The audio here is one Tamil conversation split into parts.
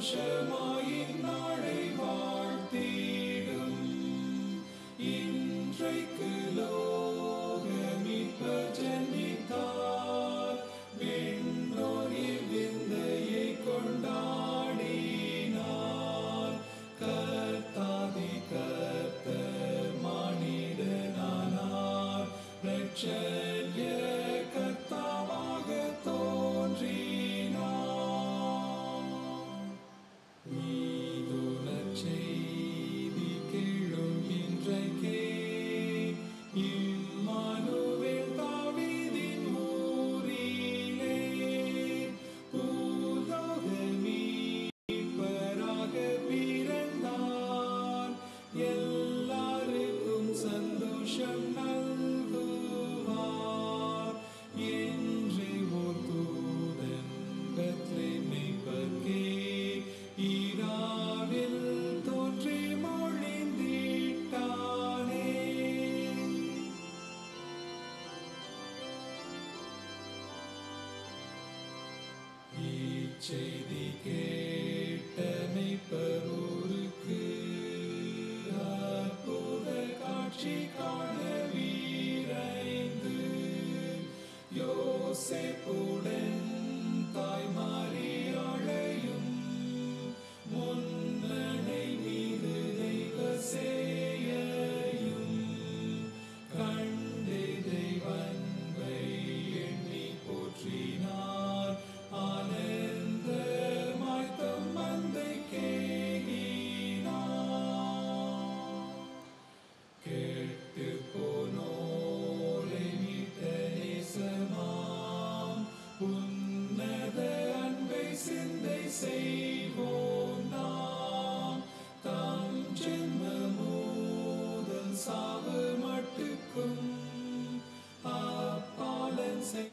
சந்தோஷமாயின் நாளை வாழ்த்திடும் இன்றைக்கு லோகமிப்ப ஜன்மித்தார் விண்ணோரில் விந்தையை கொண்டாடினார் கர்த்தாதி கர்த்தர் மானிடனானார் ரட்சண்ய கர்த்தாவாக தோன்றினார் ஈதுரச் செய்தி கேளும் இன்றைக்கே இம்மானுவேல் தாவீதின் ஊரிலே பூலோக மீட்பராக பிறந்தார் எல்லாருக்கும் சந்தோஷம் நல்குவார் என்று ஓர் தூதன் பெத்லெஹேமிற்கே ஈராவில் தோன்றி மொழிந்திட்டானே இச்செய்தி கேட்ட மெய்ப்பரூருக்கு அற்புத காட்சி காண வீரைந்து யோசேப்புடன் தாய்மாரியாளையும் முன்னணை மீது தெய்வ சேயையும் கண்டு தெய்வன்பை எண்ணி போற்றினார் ஆனந்த மாய்த்தம் மந்தை கேகினார் கேட்டு போனோரை மீட்ட நேசமாம் உன்னத அன்பை சிந்தை செய்வோம் நாம் தாம் ஜென்ம மூதல் சாவு மட்டுக்கும் அப்பாலன் செய்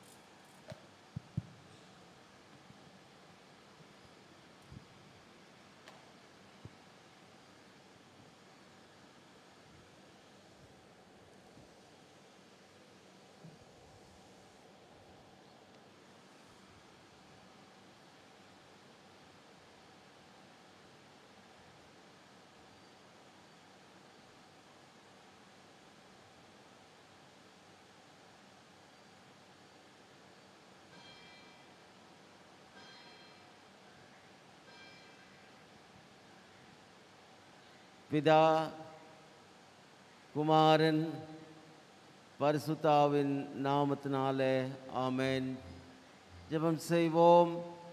பிதா குமாரன் பரிசுத்தாவின் நாமத்தினாலே ஆமென் ஜெபம் செய்வோம்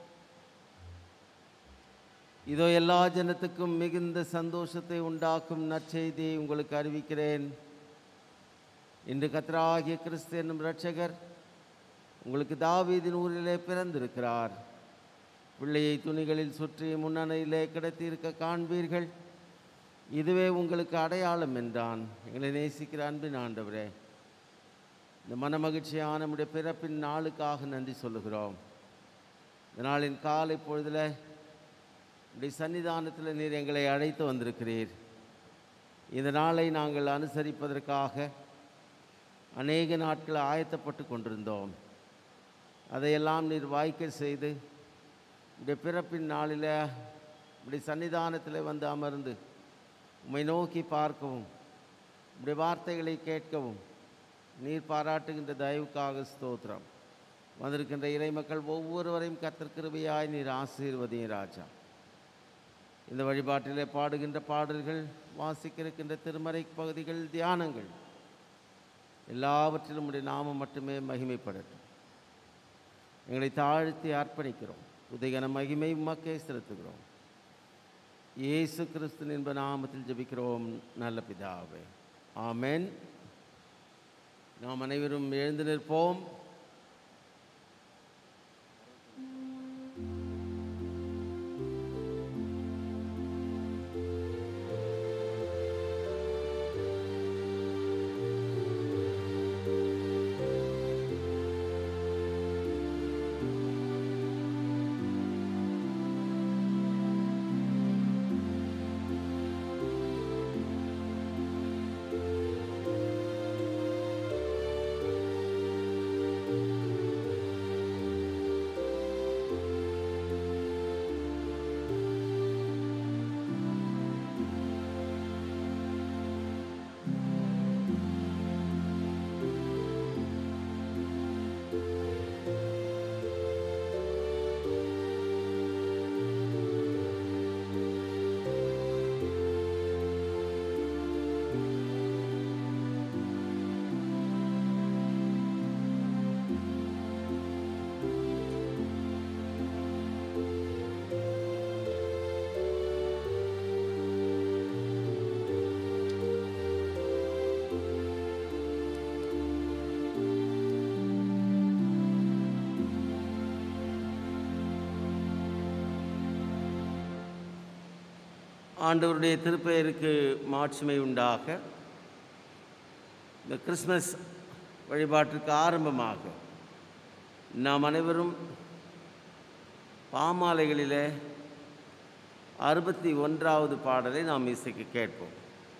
இதோ எல்லா ஜனத்துக்கும் மிகுந்த சந்தோஷத்தை உண்டாக்கும் நற்செய்தியை உங்களுக்கு அறிவிக்கிறேன் இன்று கத்தராகிய கிறிஸ்து என்னும் இரட்சகர் உங்களுக்கு தாவீதின் ஊரிலே பிறந்திருக்கிறார் பிள்ளையை துணிகளில் சுற்றி முன்னணையிலே கிடத்தியிருக்க காண்பீர்கள் இதுவே உங்களுக்கு அடையாளம் என்றான் எங்களை நேசிக்கிற அன்பின் ஆண்டவரே இந்த மனமகிழ்ச்சியான நம்முடைய பிறப்பின் நாளுக்காக நன்றி சொல்லுகிறோம் இந்த நாளின் காலை பொழுதில் உடைய சன்னிதானத்தில் நீர் எங்களை அழைத்து வந்திருக்கிறீர் இந்த நாளை நாங்கள் அனுசரிப்பதற்காக அநேக நாட்கள் ஆயத்தப்பட்டு கொண்டிருந்தோம் அதையெல்லாம் நீர் வாய்க்க செய்து உடைய பிறப்பின் நாளில் உடைய சன்னிதானத்தில் வந்து அமர்ந்து உம்மை நோக்கி பார்க்கவும் உடைய வார்த்தைகளை கேட்கவும் நீர் பாராட்டுகின்ற தயவுக்காக ஸ்தோத்திரம் வந்திருக்கின்ற இறைமக்கள் ஒவ்வொருவரையும் கத்திருக்கிறவையாய் நீர் ஆசீர்வதியும் ராஜா இந்த வழிபாட்டிலே பாடுகின்ற பாடல்கள் வாசிக்க இருக்கின்ற திருமறை பகுதிகள் தியானங்கள் எல்லாவற்றிலும் உடைய நாமம் மட்டுமே மகிமைப்படட்டும் எங்களை தாழ்த்தி அர்ப்பணிக்கிறோம் உதயகன மகிமை உமக்கே செலுத்துகிறோம் இயேசு கிறிஸ்து என்ப நாமத்தில் ஜெபிக்கிறோம் நல்ல பிதாவே ஆமென் நாம் அனைவரும் எழுந்து நிற்போம் ஆ ஆண்டவருடைய திருப்பெயருக்கு மாட்சிமை உண்டாக இந்த கிறிஸ்மஸ் வழிபாட்டிற்கு ஆரம்பமாக நாம் அனைவரும் பாமாலைகளிலே அறுபத்தி ஒன்றாவது பாடலை நாம் இசைக்கு கேட்போம்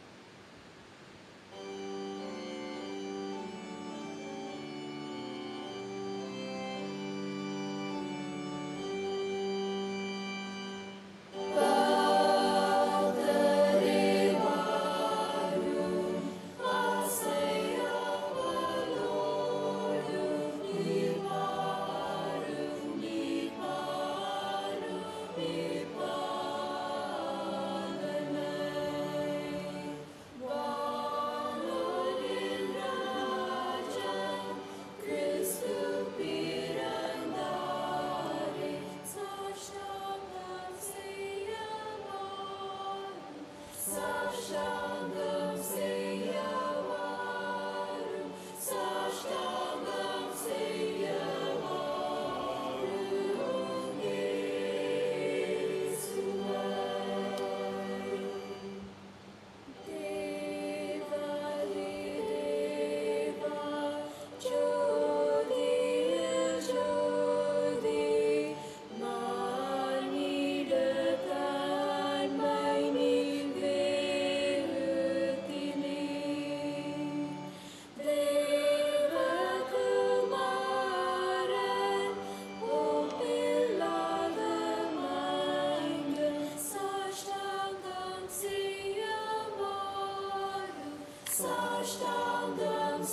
Saштангam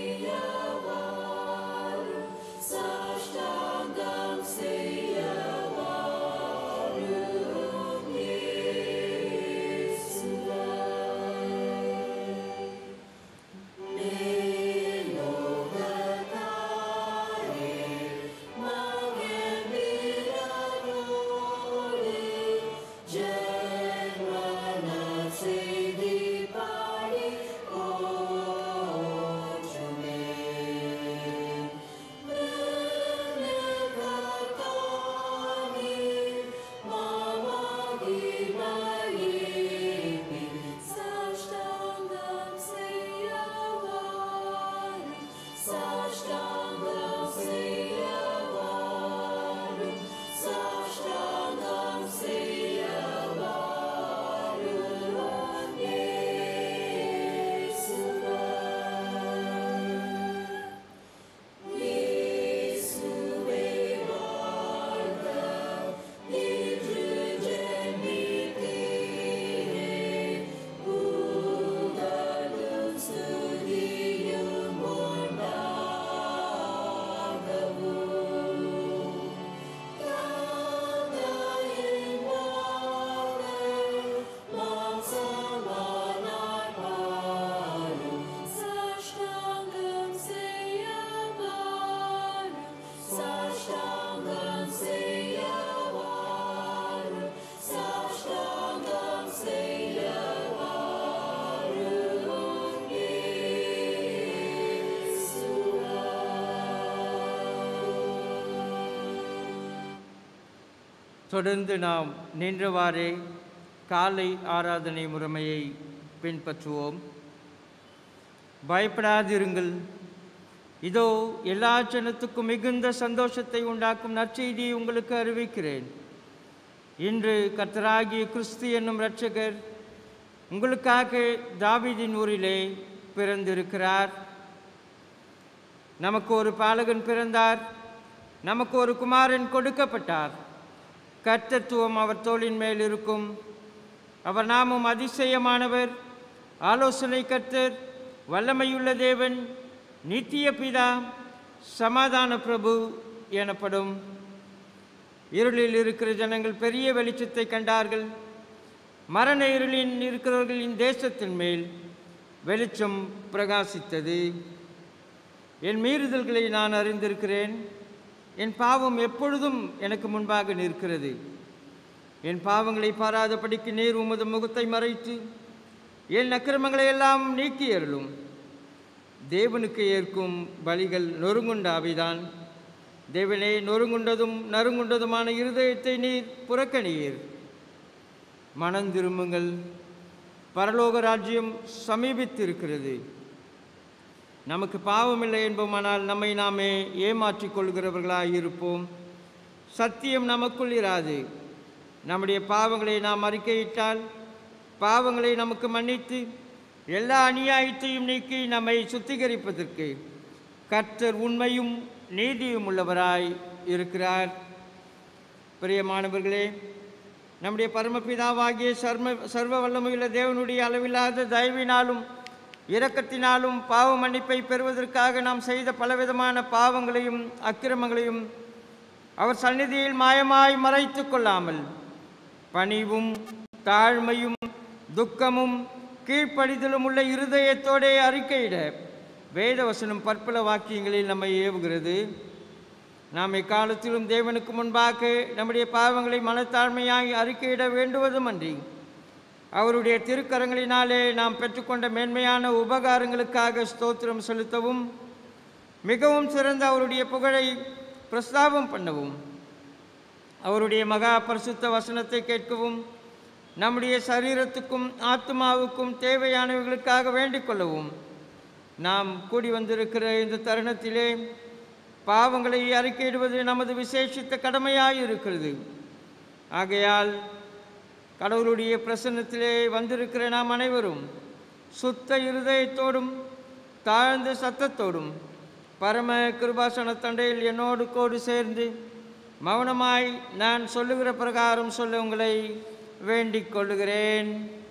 sejavaru, saštangam sejavaru, Jēzuvai. Saštangam sejavaru, saštangam sejavaru, saštangam sejavaru, Jēzuvai. Iesuvē vārdā, iedrūģen mittīne, Ugadum studijum un nāgavu. Tādājien vārdā, mācāmānai pāru, saštangam sejavaru, saštangam sejavaru, saštangam sejavaru, Iesuvai. தொடர்ந்து நாம் நின்றவாறே காலை ஆராதனை முறைமையை பின்பற்றுவோம் பயப்படாதிருங்கள் இதோ எல்லா ஜனத்துக்கும் மிகுந்த சந்தோஷத்தை உண்டாக்கும் நற்செய்தியை உங்களுக்கு அறிவிக்கிறேன் இன்று கர்த்தராகிய கிறிஸ்து என்னும் இரட்சகர் உங்களுக்காக தாவீதின் ஊரிலே பிறந்திருக்கிறார் நமக்கு ஒரு பாலகன் பிறந்தார் நமக்கு ஒரு குமாரன் கொடுக்கப்பட்டார் கர்த்தத்துவம் அவர் தோளின் மேல் இருக்கும் அவர் நாமும் அதிசயமானவர் ஆலோசனை கர்த்தர் வல்லமையுள்ள தேவன் நித்திய பிதா சமாதான பிரபு எனப்படும் இருளில் இருக்கிற ஜனங்கள் பெரிய வெளிச்சத்தை கண்டார்கள் மரண இருளின் இருக்கிறவர்களின் தேசத்தின் மேல் வெளிச்சம் பிரகாசித்தது என் மீறுதல்களை நான் அறிந்திருக்கிறேன் என் பாவம் எப்பொழுதும் எனக்கு முன்பாக நிற்கிறது என் பாவங்களை பாராதபடிக்கு நீர் உமது முகத்தை மறைத்து என் அக்கிரமங்களை எல்லாம் நீக்கி அருளும் தேவனுக்கு ஏற்கும் பலிகள் நொறுங்குண்ட அவைதான் தேவனே நொறுங்குண்டதும் நறுங்குண்டதுமான இருதயத்தை நீர் புறக்கணியீர் மனம் திரும்புங்கள் பரலோக ராஜ்யம் சமீபித்திருக்கிறது நமக்கு பாவமில்லை என்போமானால் நம்மை நாமே ஏமாற்றிக் கொள்கிறவர்களாய் இருப்போம் சத்தியம் நமக்குள் இராது நம்முடைய பாவங்களை நாம் அறிக்கையிட்டால் பாவங்களை நமக்கு மன்னித்து எல்லா அநியாயத்தையும் நீக்கி நம்மை சுத்திகரிப்பதற்கு கர்த்தர் உண்மையும் நீதியும் உள்ளவராய் இருக்கிறார் பிரியமானவர்களே நம்முடைய பரமபிதாவாகிய சர்ம சர்வ வல்லமையுள்ள தேவனுடைய அளவில்லாத தயவினாலும் இரக்கத்தினாலும் பாவ மன்னிப்பை பெறுவதற்காக நாம் செய்த பலவிதமான பாவங்களையும் அக்கிரமங்களையும் அவர் சந்நிதியில் மாயமாய் மறைத்து கொள்ளாமல் பணிவும் தாழ்மையும் துக்கமும் கீழ்ப்படிதலும் உள்ள இருதயத்தோடே அறிக்கையிட வேதவசனம் பற்பல வாக்கியங்களில் நம்மை ஏவுகிறது நாம் எக்காலத்திலும் தேவனுக்கு முன்பாக நம்முடைய பாவங்களை மனத்தாழ்மையாய் அறிக்கையிட வேண்டுவதுமன்றி அவருடைய திருக்கரங்களினாலே நாம் பெற்றுக்கொண்ட மேன்மையான உபகாரங்களுக்காக ஸ்தோத்திரம் செலுத்தவும் மிகவும் சிறந்த அவருடைய புகழை பிரஸ்தாபம் பண்ணவும் அவருடைய மகா பரிசுத்த வசனத்தை கேட்கவும் நம்முடைய சரீரத்துக்கும் ஆத்மாவுக்கும் தேவையானவைகளுக்காக வேண்டிக் கொள்ளவும் நாம் கூடி வந்திருக்கிற இந்த தருணத்திலே பாவங்களை அறிக்கையிடுவது நமது விசேஷித்த கடமையாய் இருக்கிறது ஆகையால் கடவுளுடைய பிரசன்னத்திலே வந்திருக்கிற நாம் அனைவரும் சுத்த இருதயத்தோடும் தாழ்ந்த சத்தத்தோடும் பரம கிருபாசன தண்டையில் என்னோடு கோடு சேர்ந்து மௌனமாய் நான் சொல்லுகிற பிரகாரம் சொல்ல உங்களை வேண்டிக் கொள்ளுகிறேன்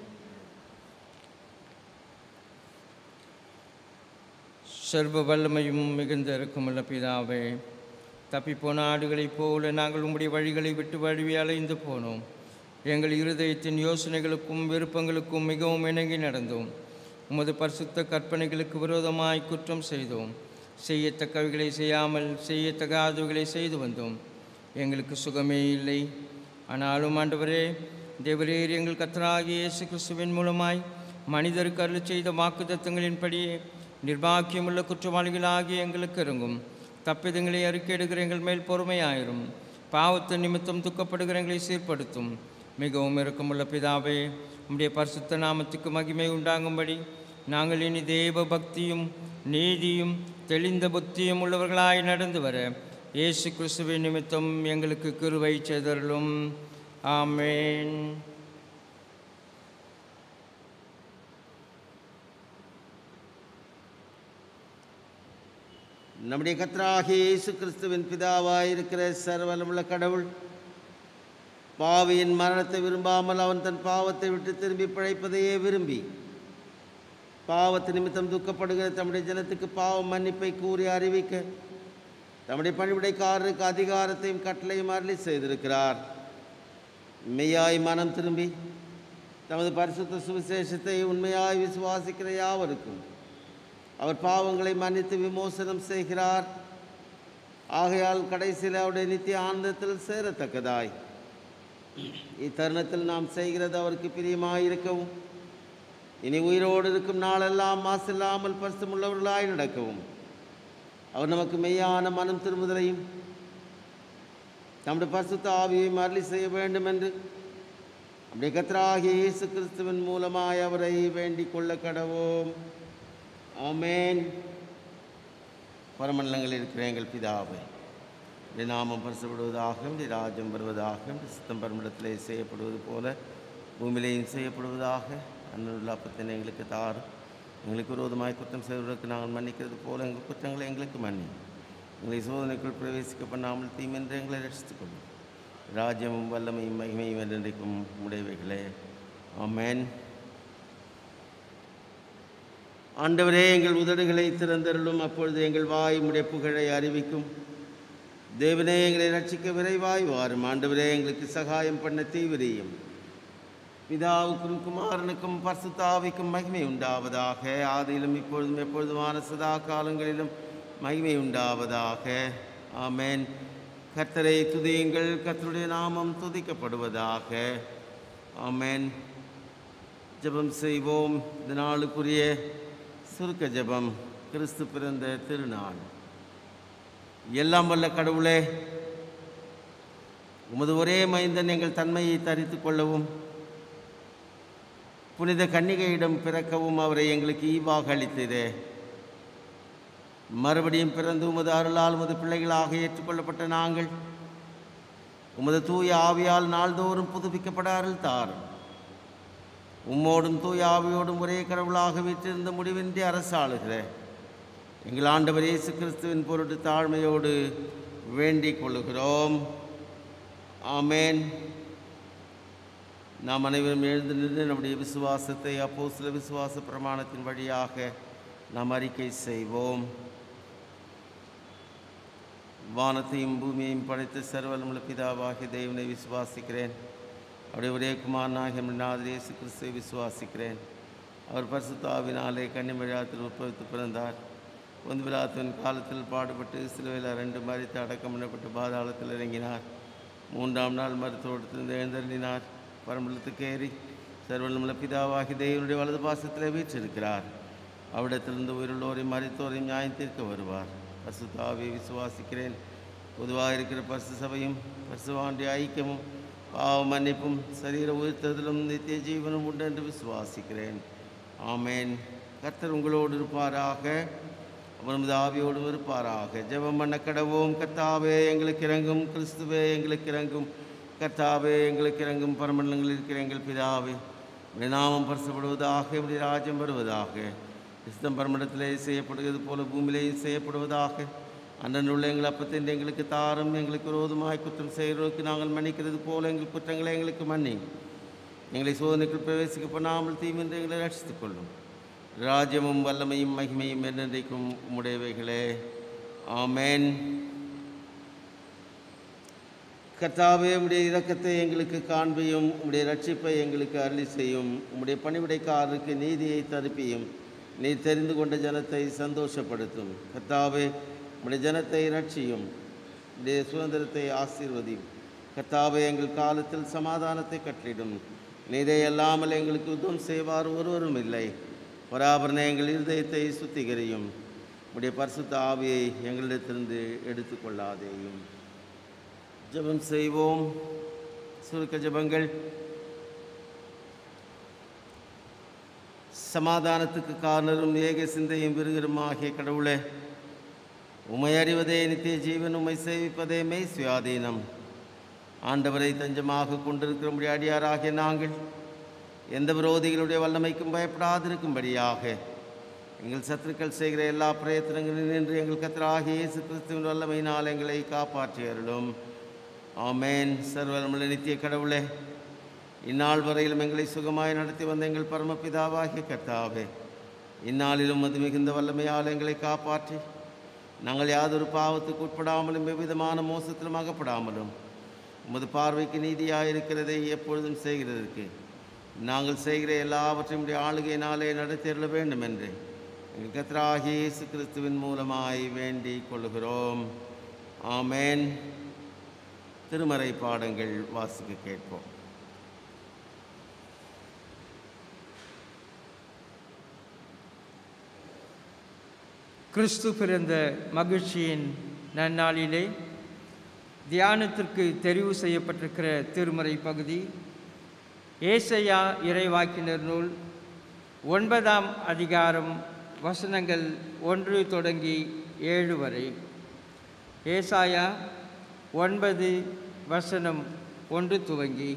சர்வ வல்லமையும் மிகுந்த இருக்குமுள்ள பிதாவே தப்பிப்போன ஆடுகளைப் போல நாங்கள் உம்முடைய வழிகளை விட்டு வழுவி அலைந்து போனோம் எங்கள் இருதயத்தின் யோசனைகளுக்கும் விருப்பங்களுக்கும் மிகவும் இணங்கி நடந்தோம் உமது பரிசுத்த கற்பனைகளுக்கு விரோதமாய் குற்றம் செய்தோம் செய்யத்தக்கவைகளை செய்யாமல் செய்யத்தகாதவைகளை செய்து வந்தோம் எங்களுக்கு சுகமே இல்லை ஆனாலும் ஆண்டவரே தேவரீர் எங்கள் கத்தராகிய இயேசு கிறிஸ்துவின் மூலமாய் மனிதருக்கு அருள் செய்த வாக்குத்தத்தங்களின்படியே நிர்பாக்கியமுள்ள குற்றவாளிகளாகிய எங்களுக்கு இறங்கும் தப்பிதங்களை அறிக்கையிடுகிற எங்கள் மேல் பொறுமையாயிரும் பாவத்து நிமித்தம் துக்கப்படுகிற எங்களை சீர்படுத்தும் மிகவும் இரக்கமுள்ள பிதாவே உம்முடைய பரிசுத்த நாமத்துக்கு மகிமை உண்டாகும்படி நாங்கள் இனி தேவ பக்தியும் நீதியும் தெளிந்த புத்தியும் உள்ளவர்களாய் நடந்து வர இயேசு கிறிஸ்துவின் நிமித்தம் எங்களுக்கு கிருவை செய்தருளும் ஆமேன் நம்முடைய கர்த்தராகிய இயேசு கிறிஸ்துவின் பிதாவாய் இருக்கிற சர்வலமுள்ள கடவுள் பாவியின் மரணத்தை விரும்பாமல் அவன் தன் பாவத்தை விட்டு திரும்பி பிழைப்பதையே விரும்பி பாவத்து நிமித்தம் துக்கப்படுகிற தம்முடைய ஜனத்துக்கு பாவ மன்னிப்பை கூறி அறிவிக்க தம்முடைய பணிவிடைக்காரருக்கு அதிகாரத்தையும் கட்டளையும் அருளி செய்திருக்கிறார் மெய்யாய் மனம் திரும்பி தமது பரிசுத்த சுவிசேஷத்தை உண்மையாய் விசுவாசிக்கிற யாவருக்கும் அவர் பாவங்களை மன்னித்து விமோசனம் செய்கிறார் ஆகையால் கடைசியில் அவருடைய நித்திய ஆனந்தத்தில் சேரத்தக்கதாய் இத்தருணத்தில் நாம் செய்கிறது அவருக்கு பிரியமாயிருக்கவும் இனி உயிரோடு இருக்கும் நாளெல்லாம் மாசில்லாமல் பரிசுமுள்ளவர்களாய் நடக்கவும் அவர் நமக்கு மெய்யான மனம் திரும்புதலையும் நம்முடைய பரிசுத்த ஆவியையும் அருளி செய்ய வேண்டும் என்று நம்முடைய கத்தராகிய இயேசு கிறிஸ்துவின் மூலமாய் அவரை வேண்டிக் கொள்ள கடவோம் ஆமேன் பரமண்டலங்களில் இருக்கிற எங்கள் பிதாவை இந்த நாமம் பரிசப்படுவதாக இந்த ராஜ்யம் வருவதாக இந்த சித்தம் பரமண்டலத்திலே செய்யப்படுவது போல பூமியிலேயும் செய்யப்படுவதாக அன்னுள்ள அப்பத்தினை எங்களுக்கு தாரும் எங்களுக்கு விரோதமாய் குற்றம் செய்வதற்கு நாங்கள் மன்னிக்கிறது போல எங்கள் குற்றங்களை எங்களுக்கு மன்னி எங்களை சோதனைக்குள் பிரவேசிக்க பண்ணாமல் தீமென்று எங்களை ரசித்துக் கொள்ளும் ராஜ்யமும் வல்லமையும் மகிமையும் என்றென்றைக்கும் உடையவைகளே ஆமென் ஆண்டவரே எங்கள் உதடுகளை திறந்தருளும் அப்பொழுது எங்கள் வாய் உம்முடைய புகழை அறிவிக்கும் தேவனே எங்களை ரட்சிக்க விரைவாய் வாரும் ஆண்டவரே எங்களுக்கு சகாயம் பண்ண தீவிரியும் பிதாவுக்கும் குமாரனுக்கும் பரிசுத்தாவிக்கும் மகிமை உண்டாவதாக ஆதியிலும் இப்பொழுதும் எப்பொழுதுமான சதா காலங்களிலும் மகிமை உண்டாவதாக ஆமென் கர்த்தரை துதியுங்கள் கர்த்தருடைய நாமம் துதிக்கப்படுவதாக ஆமென் ஜெபம் செய்வோம் இந்த நாளுக்குரிய சுருக்க ஜெபம் கிறிஸ்து பிறந்த திருநாள் எல்லாம் வல்ல கடவுளே உமது ஒரே மைந்தன் எங்கள் தன்மையை தரித்து கொள்ளவும் புனித கன்னிகையிடம் பிறக்கவும் அவரை எங்களுக்கு ஈவாக அளித்ததே மறுபடியும் பிறந்து உமது அருளால் உமது பிள்ளைகளாக ஏற்றுக்கொள்ளப்பட்ட நாங்கள் உமது தூய ஆவியால் நாள்தோறும் புதுப்பிக்கப்பட அருள் தாரும் உம்மோடும் தூய ஆவியோடும் ஒரே கடவுளாக வீற்றிருந்த முடிவின்றி அரசாளுகிற எங்கள் ஆண்டவர் இயேசு கிறிஸ்துவின் பொருட்டு தாழ்மையோடு வேண்டிக் கொள்ளுகிறோம் ஆமேன் நாம் அனைவரும் எழுந்து நின்று நம்முடைய விசுவாசத்தை அப்போ சில விசுவாச பிரமாணத்தின் வழியாக நாம் அறிக்கை செய்வோம் வானத்தையும் பூமியையும் படைத்த சர்வலமுள்ள பிதாவாகிய தேவனை விசுவாசிக்கிறேன் அவருடைய ஒரே குமாரனாகிய நாதர் இயேசு கிறிஸ்துவை விசுவாசிக்கிறேன் அவர் பரிசுத்தாவினாலே கன்னிமழியாத்தில் உட்பவித்து பிறந்தார் பொந்து விழாத்தின் காலத்தில் பாடுபட்டு சிலுவையில் ரெண்டு மறித்து அடக்கம் பண்ணப்பட்டு பாதாளத்தில் இறங்கினார் மூன்றாம் நாள் மருத்துவத்திலிருந்து எழுந்தருளினார் பரம்பலத்துக்கு ஏறி சர்வலமுள்ள பிதாவாகி தேவனுடைய வலது பாசத்தில் வீற்றிருக்கிறார் அவ்விடத்திலிருந்து உயிருள்ளோரை மறித்தோரையும் நியாயம் தீர்க்க வருவார் பரிசுத்தாவை விசுவாசிக்கிறேன் பொதுவாக இருக்கிற பரிசு சபையும் பரிசுவாண்டிய ஐக்கியமும் பாவ மன்னிப்பும் சரீர உயிர்த்ததிலும் நித்திய ஜீவனும் உண்டு என்று விசுவாசிக்கிறேன் ஆமேன் கர்த்தர் உங்களோடு இருப்பாராக அவனது ஆவியோடும் இருப்பாராக ஜெபம் பண்ண கடவோம் கர்த்தாவே எங்களுக்கு இறங்கும் கிறிஸ்துவே எங்களுக்கு இறங்கும் கர்த்தாவே எங்களுக்கு இறங்கும் பரமண்டலங்களில் இருக்கிற எங்கள் பிதாவே உடைய நாமம் பரிசப்படுவதாக உடைய ராஜ்யம் வருவதாக இஸ்தம் பரமண்டத்திலே செய்யப்படுகிறது போல பூமியிலேயும் செய்யப்படுவதாக அன்றனுள்ள எங்கள் அப்பத்தின் எங்களுக்கு தாரும் எங்களுக்கு விரோதமாய் குற்றம் செய்கிறவருக்கு நாங்கள் மன்னிக்கிறது போல எங்கள் குற்றங்களை எங்களுக்கு மன்னி எங்களை சோதனைக்குள் பிரவேசிக்க பண்ணாமல் தீமின்றி எங்களை ரட்சித்துக் கொள்ளும் ராஜ்யமும் வல்லமையும் மகிமையும் என்றென்றைக்கும் உம்முடையவைகளே ஆமென் கர்த்தாவே உம்முடைய இரக்கத்தை எங்களுக்கு காண்பியும் உம்முடைய ரட்சிப்பை எங்களுக்கு அருளி செய்யும் உம்முடைய பணிவிடைக்காரருக்கு நீதியை தருப்பியும் நீ தெரிந்து கொண்ட ஜனத்தை சந்தோஷப்படுத்தும் கர்த்தாவே உம்முடைய ஜனத்தை ரட்சியும் உம்முடைய சுதந்திரத்தை ஆசீர்வதியும் கர்த்தாவே எங்கள் காலத்தில் சமாதானத்தை கட்டிடும் நீதை அல்லாமல் எங்களுக்கு உதவும் செய்வார் ஒருவரும் இல்லை பராபரண எங்கள் இருதயத்தை சுத்திகரியும் உடைய பரிசுத்த ஆவியை எங்களிடத்திலிருந்து எடுத்துக்கொள்ளாதேயும் ஜெபம் செய்வோம் சுருக்க ஜெபங்கள் சமாதானத்துக்கு காரணரும் ஏக சிந்தையும் விருகருமாகிய கடவுளே உமை அறிவதே நித்திய ஜீவன் உமை சேவிப்பதே மெய் சுயாதீனம் ஆண்டவரை தஞ்சமாக கொண்டிருக்கிற அடியாராகிய நாங்கள் எந்த விரோதிகளுடைய வல்லமைக்கும் பயப்படாதிருக்கும்படியாக எங்கள் சத்துருக்கள் செய்கிற எல்லா பிரயத்தனங்களிலும் நின்று எங்கள் கத்தராகிய இயேசு கிறிஸ்துவின் வல்லமையினால் எங்களை காப்பாற்றி அருளும் ஆமேன் சர்வலமுள்ள நித்திய கடவுளே இந்நாள் வரையிலும் எங்களை சுகமாய் நடத்தி வந்த எங்கள் பரமபிதாவாகிய கர்த்தாவே இந்நாளிலும் அது மிகுந்த வல்லமையால் எங்களை காப்பாற்றி நாங்கள் யாதொரு பாவத்துக்கு உட்படாமலும் எவ்விதமான மோசத்திலும் அகப்படாமலும் உமது பார்வைக்கு நீதியாக இருக்கிறதை எப்பொழுதும் செய்கிறதற்கு நாங்கள் செய்கிற எல்லாவற்றையும் உடைய ஆளுகையினாலே நடத்திட வேண்டும் என்று எங்கள் கர்த்தராகிய இயேசு கிறிஸ்துவின் மூலமாய் வேண்டிக் கொள்கிறோம் ஆமேன் திருமறை பாடங்கள் வாசிக்க கேட்போம் கிறிஸ்து பிறந்த மகிழ்ச்சியின் நன்னாளிலே தியானத்திற்கு தெரிவு செய்யப்பட்டிருக்கிற திருமறை பகுதி ஏசையா இறைவாக்கினர் நூல் ஒன்பதாம் அதிகாரம் வசனங்கள் ஒன்று தொடங்கி ஏழு வரை ஏசாயா ஒன்பது வசனம் ஒன்று துவங்கி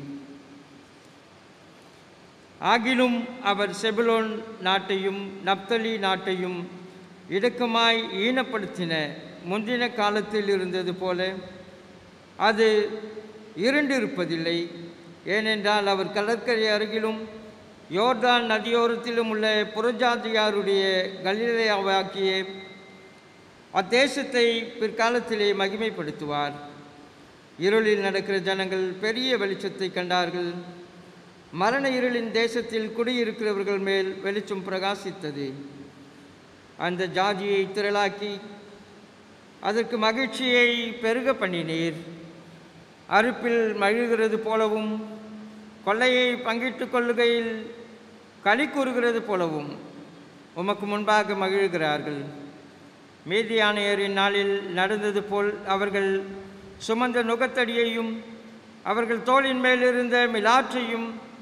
ஆகிலும் அவர் செபுலோன் நாட்டையும் நப்தலி நாட்டையும் இடுக்கமாய் ஈனப்படுத்தின முந்தின காலத்தில் இருந்தது போல அது இருண்டிருப்பதில்லை ஏனென்றால் அவர் கடற்கரை அருகிலும் யோர்தான் நதியோரத்திலும் உள்ள புறஜாதியாருடைய கலிலேயாவாக்கிய அத்தேசத்தை பிற்காலத்திலே மகிமைப்படுத்துவார் இருளில் நடக்கிற ஜனங்கள் பெரிய வெளிச்சத்தை கண்டார்கள் மரண இருளின் தேசத்தில் குடியிருக்கிறவர்கள் மேல் வெளிச்சம் பிரகாசித்தது அந்த ஜாதியை திரளாக்கி அதற்கு மகிழ்ச்சியை பெருக பண்ணினீர் அறுப்பில் மகிழ்கிறது போலவும் கொள்ளையை பங்கிட்டு கொள்ளுகையில் களி கூறுகிறது போலவும் உமக்கு முன்பாக மகிழ்கிறார்கள் மீதியானையரின் நாளில் நடந்தது போல் அவர்கள் சுமந்த நுகத்தடியையும் அவர்கள் தோளின் மேலிருந்த மிலாற்றையும்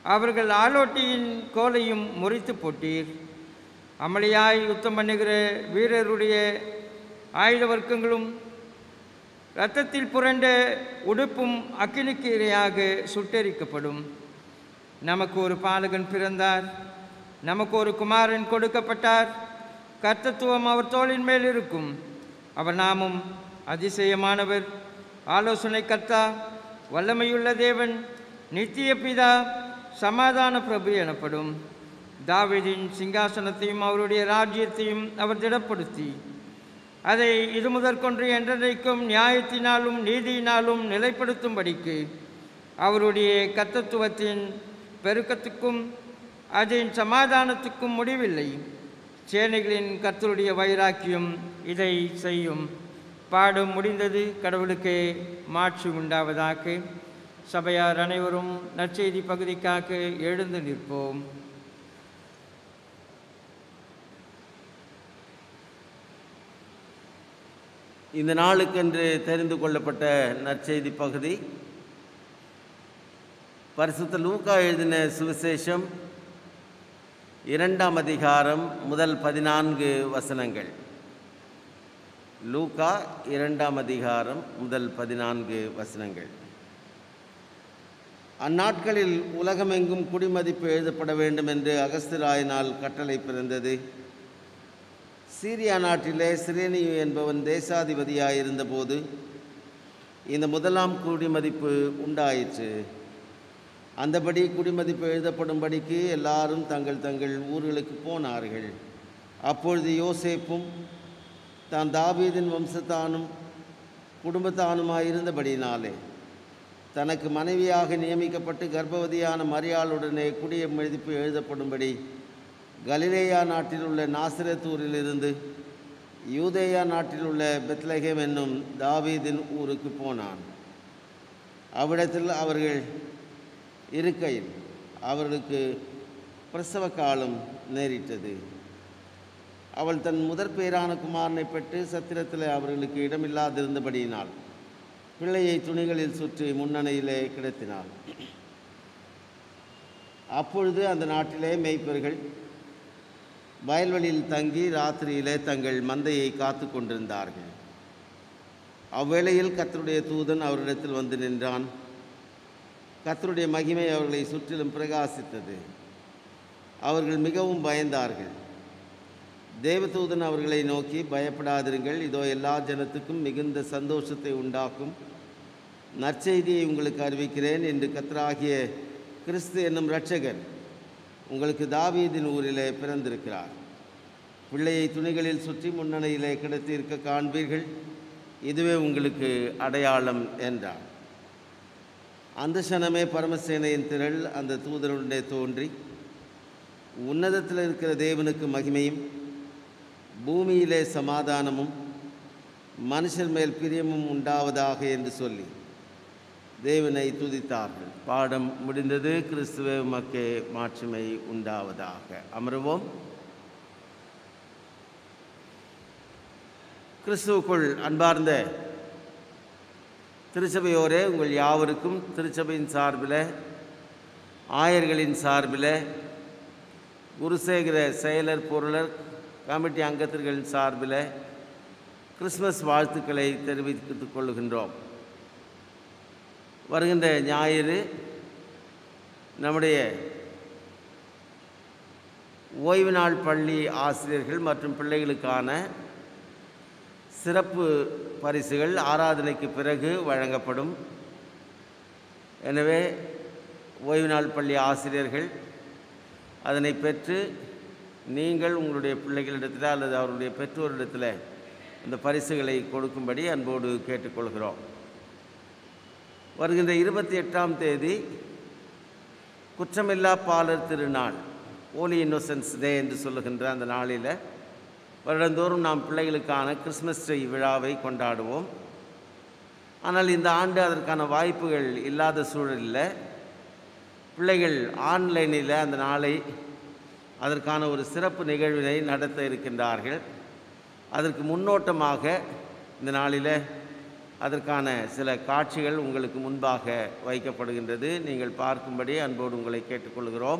அவர்கள் ஆலோட்டியின் கோலையும் முறித்து போட்டீர் அமளியாய் யுத்தம் பண்ணுகிற வீரருடைய ஆயுத வர்க்கங்களும் இரத்தத்தில் புரண்ட உடுப்பும் அக்கினிக்கு இரையாக சுட்டெரிக்கப்படும் நமக்கு ஒரு பாலகன் பிறந்தார் நமக்கு ஒரு குமாரன் கொடுக்கப்பட்டார் கர்த்தத்துவம் அவர் தோளின் மேல் இருக்கும் அவர் நாமும் அதிசயமானவர் ஆலோசனை கர்த்தா வல்லமையுள்ள தேவன் நித்திய பிதா சமாதான பிரபு எனப்படும் தாவீதின் சிங்காசனத்தையும் அவருடைய ராஜ்யத்தையும் அவர் திடப்படுத்தி அதை இது முதற்கொன்று என்றென்றைக்கும் நியாயத்தினாலும் நீதியினாலும் நிலைப்படுத்தும்படிக்கு அவருடைய கர்த்தத்துவத்தின் பெருக்கத்துக்கும் அதன் சமாதானத்துக்கும் முடிவில்லை சேனைகளின் கர்த்தருடைய வைராக்கியம் இதை செய்யும் பாடும் முடிந்தது கடவுளுக்கு மாட்சி உண்டாவதாக சபையார் அனைவரும் நற்செய்தி பகுதிக்காக எழுந்து நிற்போம் இந்த நாளுக்கென்று தெரிந்து கொள்ளப்பட்ட நற்செய்தி பகுதி பரிசுத்த லூக்கா எழுதின சுவிசேஷம் இரண்டாம் அதிகாரம் முதல் பதினான்கு வசனங்கள் லூக்கா இரண்டாம் அதிகாரம் முதல் பதினான்கு வசனங்கள் அந்நாட்களில் உலகமெங்கும் குடிமதிப்பு எழுதப்பட வேண்டும் என்று அகஸ்திராயினால் கட்டளை பிறந்தது சீரியா நாட்டிலே சிரேனியு என்பவன் தேசாதிபதியாயிருந்தபோது இந்த முதலாம் குடிமதிப்பு உண்டாயிற்று அந்தபடி குடிமதிப்பு எழுதப்படும்படிக்கு எல்லாரும் தங்கள் தங்கள் ஊர்களுக்கு போனார்கள் அப்பொழுது யோசேப்பும் தான் தாவீதின் வம்சத்தானும் குடும்பத்தானுமாயிருந்தபடினாலே தனக்கு மனைவியாக நியமிக்கப்பட்டு கர்ப்பவதியான மரியாளுடனே குடிமதிப்பு எழுதப்படும்படி கலிலேயா நாட்டில் உள்ள நாசிரத்தூரிலிருந்து யூதேயா நாட்டில் உள்ள பெத்லகேம் என்னும் தாவீதின் ஊருக்கு போனான் அவ்விடத்தில் அவர்கள் இருக்கையில் அவர்களுக்கு பிரசவ காலம் நேரிட்டது அவள் தன் முதற் பேரான குமாரனை பெற்று சத்திரத்தில் அவர்களுக்கு இடமில்லாதிருந்தபடியினால் பிள்ளையை துணிகளில் சுற்றி முன்னணையிலே கிடத்தினாள் அப்பொழுது அந்த நாட்டிலே மேய்ப்பர்கள் வயல்வெளியில் தங்கி ராத்திரியிலே தங்கள் மந்தையை காத்து கொண்டிருந்தார்கள் அவ்வேளையில் கர்த்தருடைய தூதன் அவரிடத்தில் வந்து நின்றான் கர்த்தருடைய மகிமை அவர்களை சுற்றிலும் பிரகாசித்தது அவர்கள் மிகவும் பயந்தார்கள் தேவதூதன் அவர்களை நோக்கி பயப்படாதிருங்கள் இதோ எல்லா ஜனத்துக்கும் மிகுந்த சந்தோஷத்தை உண்டாக்கும் நற்செய்தியை உங்களுக்கு அறிவிக்கிறேன் என்று கர்த்தராகிய கிறிஸ்து என்னும் இரட்சகர் உங்களுக்கு தாவீதின் ஊரிலே பிறந்திருக்கிறார் பிள்ளையை துணிகளில் சுற்றி முன்னணியிலே கிடத்தி இருக்க காண்பீர்கள் இதுவே உங்களுக்கு அடையாளம் என்றார் அந்த சனமே பரமசேனையின் திரள் அந்த தூதருடனே தோன்றி உன்னதத்தில் இருக்கிற தேவனுக்கு மகிமையும் பூமியிலே சமாதானமும் மனுஷர் மேல் பிரியமும் உண்டாவதாக என்று சொல்லி தேவனை துதித்தார்கள் பாடம் முடிந்தது கிறிஸ்துவ மக்கே மாட்சிமை உண்டாவதாக அமருவோம் கிறிஸ்துவுக்குள் அன்பார்ந்த திருச்சபையோரே உங்கள் யாவருக்கும் திருச்சபையின் சார்பில் ஆயர்களின் சார்பில் குருசேகர செயலர் பொருளர் கமிட்டி அங்கத்தினர்களின் சார்பில் கிறிஸ்மஸ் வாழ்த்துக்களை தெரிவித்துக் கொள்கின்றோம் வருகின்ற ஞாயிறு நம்முடைய ஓய்வு நாள் பள்ளி ஆசிரியர்கள் மற்றும் பிள்ளைகளுக்கான சிறப்பு பரிசுகள் ஆராதனைக்கு பிறகு வழங்கப்படும் எனவே ஓய்வு நாள் பள்ளி ஆசிரியர்கள் அதனை பெற்று நீங்கள் உங்களுடைய பிள்ளைகளிடத்தில் அல்லது அவருடைய பெற்றோரிடத்தில் இந்த பரிசுகளை கொடுக்கும்படி அன்போடு கேட்டுக்கொள்கிறோம் வருகின்ற இருபத்தி எட்டாம் தேதி குற்றமில்லா பாலர் திருநாள் ஓலி இன்னோசன்ஸ் டே என்று சொல்லுகின்ற அந்த நாளில் வருடந்தோறும் நாம் பிள்ளைகளுக்கான கிறிஸ்மஸ் ட்ரீ விழாவை கொண்டாடுவோம் ஆனால் இந்த ஆண்டு அதற்கான வாய்ப்புகள் இல்லாத சூழலில் பிள்ளைகள் ஆன்லைனில் அந்த நாளை அதற்கான ஒரு சிறப்பு நிகழ்வினை நடத்த இருக்கின்றார்கள் அதற்கு முன்னோட்டமாக இந்த நாளில் அதற்கான சில காட்சிகள் உங்களுக்கு முன்பாக வைக்கப்படுகின்றது நீங்கள் பார்க்கும்படி அன்போடு உங்களை கேட்டுக்கொள்கிறோம்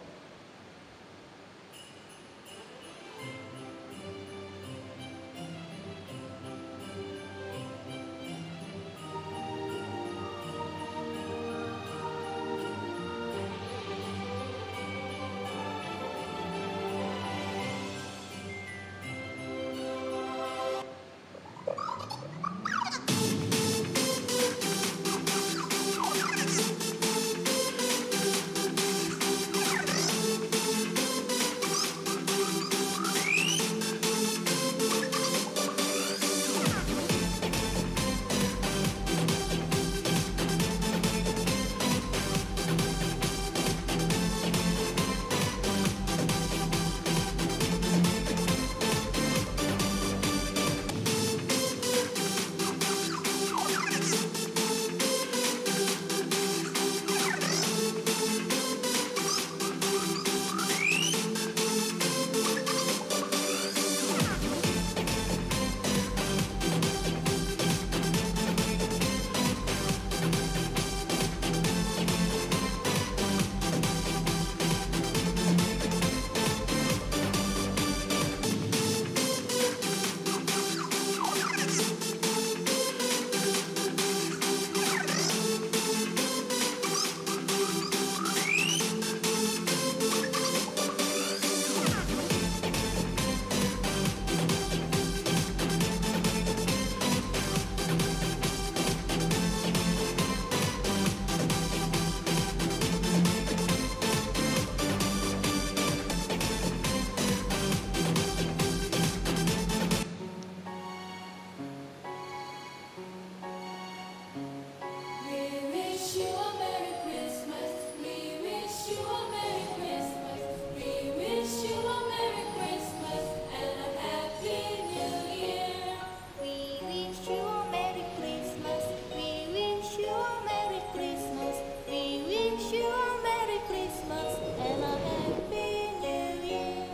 We wish you a Merry Christmas. We wish you a Merry Christmas. We wish you a Merry Christmas and a Happy New Year. We wish you a Merry Christmas. We wish you a Merry Christmas. We wish you a Merry Christmas and a Happy New Year.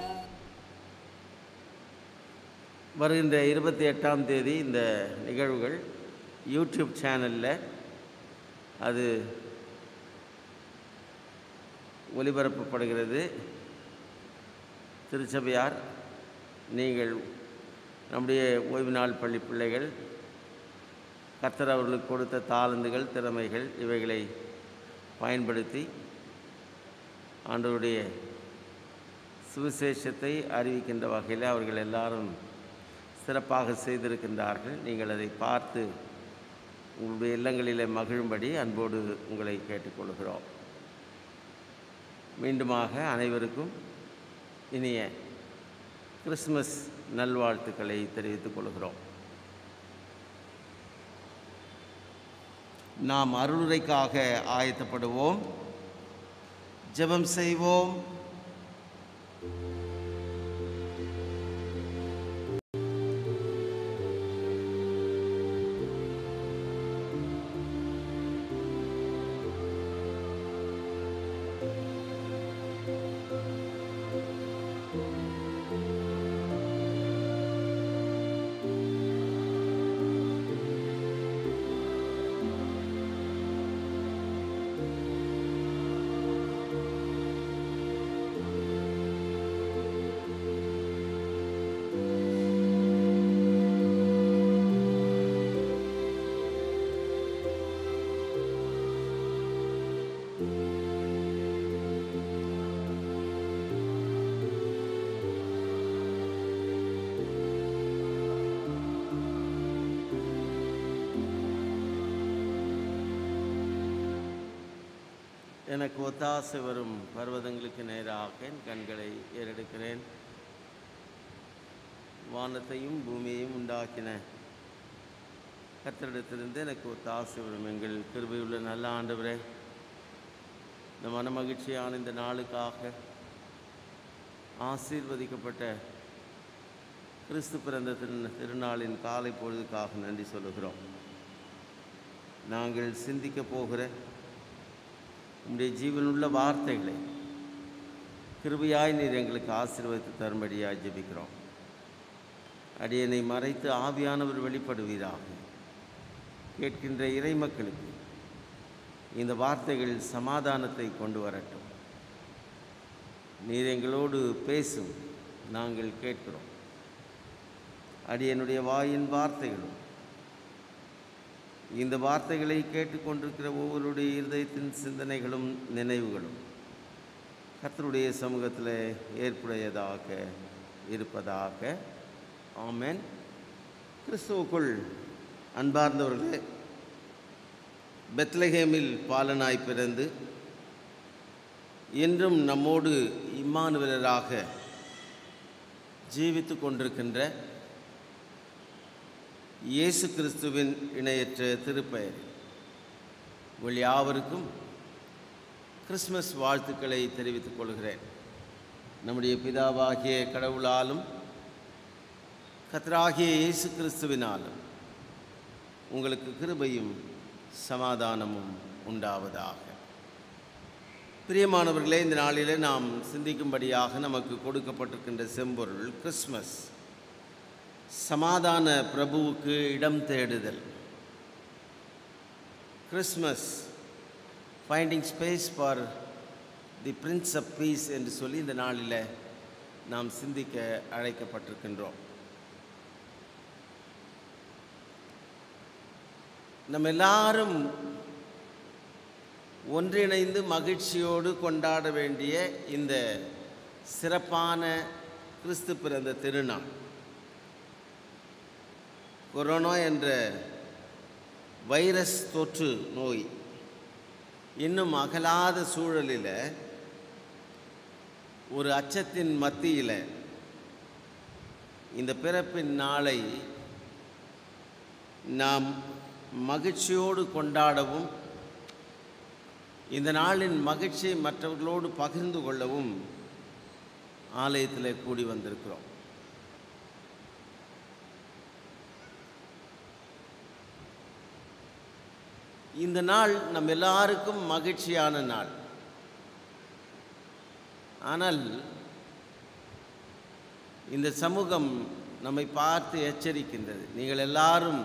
வருகின்ற இருபத்தி எட்டாம் தேதி இந்த நிகழ்வுகள் யூடியூப் சேனலில் அது ஒளிபரப்பப்படுகிறது திருச்சபையார் நீங்கள் நம்முடைய ஓய்வு நாள் பள்ளி பிள்ளைகள் கர்த்தர் அவர்களுக்கு கொடுத்த தாளந்துகள் திறமைகள் இவைகளை பயன்படுத்தி ஆண்டவருடைய சுவிசேஷத்தை அறிவிக்கின்ற வகையில் அவர்கள் எல்லாரும் சிறப்பாக செய்திருக்கின்றார்கள் நீங்கள் அதை பார்த்து உங்களுடைய இல்லங்களிலே மகிழும்படி அன்போடு உங்களை கேட்டுக்கொள்கிறோம் மீண்டுமாக அனைவருக்கும் இனிய கிறிஸ்மஸ் நல்வாழ்த்துக்களை தெரிவித்துக் கொள்கிறோம் நாம் அருளுரைக்காக ஆயத்தப்படுவோம் ஜெபம் செய்வோம் எனக்கு ஒத்தாசை வரும் பர்வதங்களுக்கு நேராக என் கண்களை ஏறெடுக்கிறேன் வானத்தையும் பூமியையும் உண்டாக்கின கத்தரிடத்திலிருந்து எனக்கு ஒத்தாசை வரும் எங்கள் கிருபையுள்ள நல்ல ஆண்டவரே இந்த மனமகிழ்ச்சியான இந்த நாளுக்காக ஆசீர்வதிக்கப்பட்ட கிறிஸ்து பிறந்த திரு திருநாளின் காலை பொழுதுக்காக நன்றி சொல்லுகிறோம் நாங்கள் சிந்திக்கப் போகிற உம்முடைய ஜீவனுள்ள வார்த்தைகளை கிருபையாய் நீர் எங்களுக்கு ஆசீர்வதித்து தரும்படியாய் ஜெபிக்கிறோம் அடியனை மறைத்து ஆவியானவர் வெளிப்படுவீராக கேட்கின்ற இறைமக்களுக்கு இந்த வார்த்தைகள் சமாதானத்தை கொண்டு வரட்டும் நீர் எங்களோடு பேசும் நாங்கள் கேட்கிறோம் அடியனுடைய வாயின் வார்த்தைகளும் இந்த வார்த்தைகளை கேட்டுக்கொண்டிருக்கிற ஒவ்வொருடைய இருதயத்தின் சிந்தனைகளும் நினைவுகளும் கர்த்தருடைய சமூகத்தில் ஏற்புடையதாக இருப்பதாக ஆமென் கிறிஸ்துவுக்குள் அன்பார்ந்தவர்களே பெத்லஹேமில் பாலனாய் பிறந்து என்றும் நம்மோடு இம்மானுவலராக ஜீவித்து கொண்டிருக்கின்ற இயேசு கிறிஸ்துவின் இணையற்ற திருப்பெயர் உங்கள் யாவருக்கும் கிறிஸ்மஸ் வாழ்த்துக்களை தெரிவித்துக் கொள்கிறேன் நம்முடைய பிதாவாகிய கடவுளாலும் கத்தராகிய இயேசு கிறிஸ்துவினாலும் உங்களுக்கு கிருபையும் சமாதானமும் உண்டாவதாக பிரியமானவர்களே இந்த நாளிலே நாம் சிந்திக்கும்படியாக நமக்கு கொடுக்கப்பட்டிருக்கின்ற செம்பொருள் கிறிஸ்மஸ் சமாதான பிரபுவுக்கு இடம் தேடுதல் Christmas finding space for the prince of peace என்று சொல்லி இந்த நாளில் நாம் சிந்திக்க அழைக்கப்பட்டிருக்கின்றோம் நம்ம எல்லாரும் ஒன்றிணைந்து மகிழ்ச்சியோடு கொண்டாட வேண்டிய இந்த சிறப்பான கிறிஸ்து பிறந்த திருநாள் கொரோனா என்ற வைரஸ் தொற்று நோய் இன்னும் அகலாத சூழலில் ஒரு அச்சத்தின் மத்தியில் இந்த பிறப்பின் நாளை நாம் மகிழ்ச்சியோடு கொண்டாடவும் இந்த நாளின் மகிழ்ச்சியை மற்றவர்களோடு பகிர்ந்து கொள்ளவும் ஆலயத்தில் கூடி வந்திருக்கிறோம் இந்த நாள் நம் எல்லாருக்கும் மகிழ்ச்சியான நாள் ஆனால் இந்த சமூகம் நம்மை பார்த்து எச்சரிக்கின்றது நீங்கள் எல்லாரும்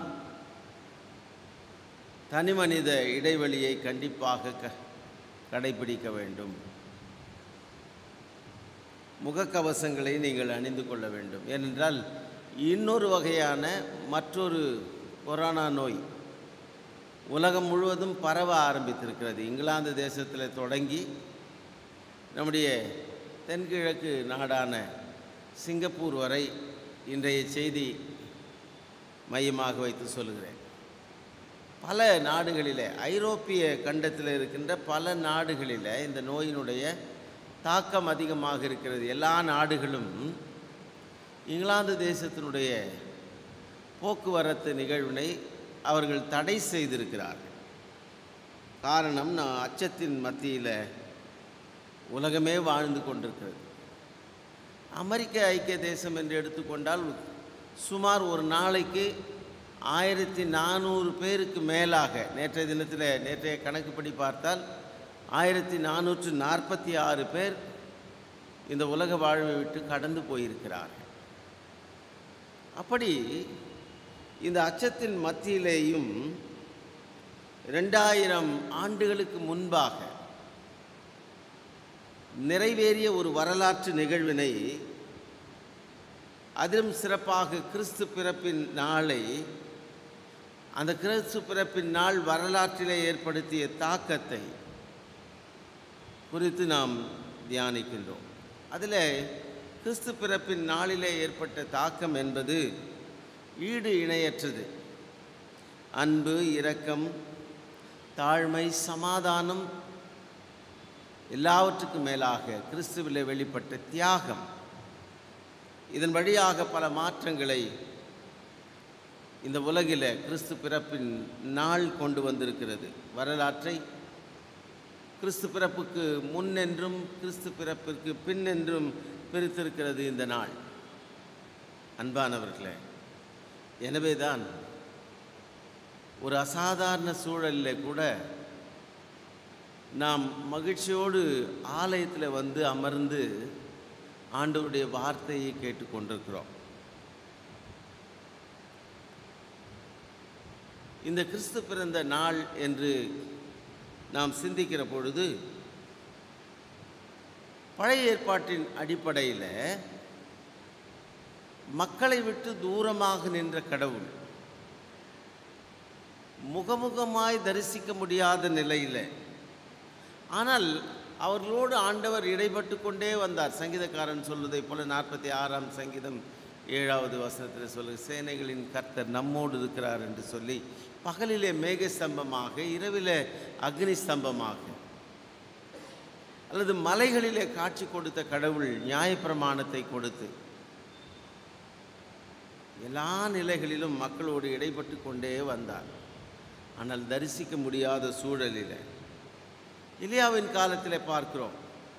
தனிமனித இடைவெளியை கண்டிப்பாக க கடைபிடிக்க வேண்டும் முகக்கவசங்களை நீங்கள் அணிந்து கொள்ள வேண்டும் ஏனென்றால் இன்னொரு வகையான மற்றொரு கொரோனா நோய் உலகம் முழுவதும் பரவ ஆரம்பித்திருக்கிறது இங்கிலாந்து தேசத்தில் தொடங்கி நம்முடைய தென்கிழக்கு நாடான சிங்கப்பூர் வரை இன்றைய செய்தி மையமாக வைத்து சொல்லுகிறேன் பல நாடுகளில் ஐரோப்பிய கண்டத்தில் இருக்கின்ற பல நாடுகளில் இந்த நோயினுடைய தாக்கம் அதிகமாக இருக்கிறது எல்லா நாடுகளும் இங்கிலாந்து தேசத்தினுடைய போக்குவரத்து நிகழ்வினை அவர்கள் தடை செய்திருக்கிறார்கள் காரணம் நான் அச்சத்தின் மத்தியில் உலகமே வாழ்ந்து கொண்டிருக்கிறது அமெரிக்க ஐக்கிய தேசம் என்று எடுத்துக்கொண்டால் சுமார் ஒரு நாளைக்கு ஆயிரத்தி நானூறு பேருக்கு மேலாக நேற்றைய தினத்தில் நேற்றைய கணக்குப்படி பார்த்தால் ஆயிரத்தி நானூற்று நாற்பத்தி ஆறு பேர் இந்த உலக வாழ்வை விட்டு கடந்து போயிருக்கிறார்கள் அப்படி இந்த அச்சத்தின் மத்தியிலேயும் ரெண்டாயிரம் ஆண்டுகளுக்கு முன்பாக நிறைவேறிய ஒரு வரலாற்று நிகழ்வினை அதிலும் சிறப்பாக கிறிஸ்து பிறப்பின் நாளை அந்த கிறிஸ்து பிறப்பின் நாள் வரலாற்றிலே ஏற்படுத்திய தாக்கத்தை குறித்து நாம் தியானிக்கின்றோம் அதில் கிறிஸ்து பிறப்பின் நாளிலே ஏற்பட்ட தாக்கம் என்பது ஈடு இணையற்றது அன்பு இரக்கம் தாழ்மை சமாதானம் எல்லாவற்றுக்கும் மேலாக கிறிஸ்துவிலே வெளிப்பட்ட தியாகம் இதன் வழியாக பல மாற்றங்களை இந்த உலகில் கிறிஸ்து பிறப்பின் நாள் கொண்டு வந்திருக்கிறது வரலாற்றை கிறிஸ்து பிறப்புக்கு முன் என்றும் கிறிஸ்து பிறப்பிற்கு பின் என்றும் பிரித்திருக்கிறது இந்த நாள் அன்பானவர்களே எனவேதான் ஒரு அசாதாரண சூழலில் கூட நாம் மகிழ்ச்சியோடு ஆலயத்தில் வந்து அமர்ந்து ஆண்டவருடைய வார்த்தையை கேட்டுக்கொண்டிருக்கிறோம் இந்த கிறிஸ்து பிறந்த நாள் என்று நாம் சிந்திக்கிற பொழுது பழைய ஏற்பாட்டின் அடிப்படையில் மக்களை விட்டு தூரமாக நின்ற கடவுள் முகமுகமாய் தரிசிக்க முடியாத நிலையில் ஆனால் அவர்களோடு ஆண்டவர் இடைப்பட்டு கொண்டே வந்தார் சங்கீதக்காரன் சொல்வதைப் போல நாற்பத்தி ஆறாம் சங்கீதம் ஏழாவது வசனத்தில் சொல்லு சேனைகளின் கர்த்தர் நம்மோடு இருக்கிறார் என்று சொல்லி பகலிலே மேக ஸ்தம்பமாக இரவிலே அக்னி ஸ்தம்பமாக அல்லது மலைகளிலே காட்சி கொடுத்த கடவுள் நியாயப்பிரமாணத்தை கொடுத்து எல்லா நிலைகளிலும் மக்களோடு இடைப்பட்டு கொண்டே வந்தார் ஆனால் தரிசிக்க முடியாத சூழலில் இலியாவின் காலத்தில் பார்க்கிறோம்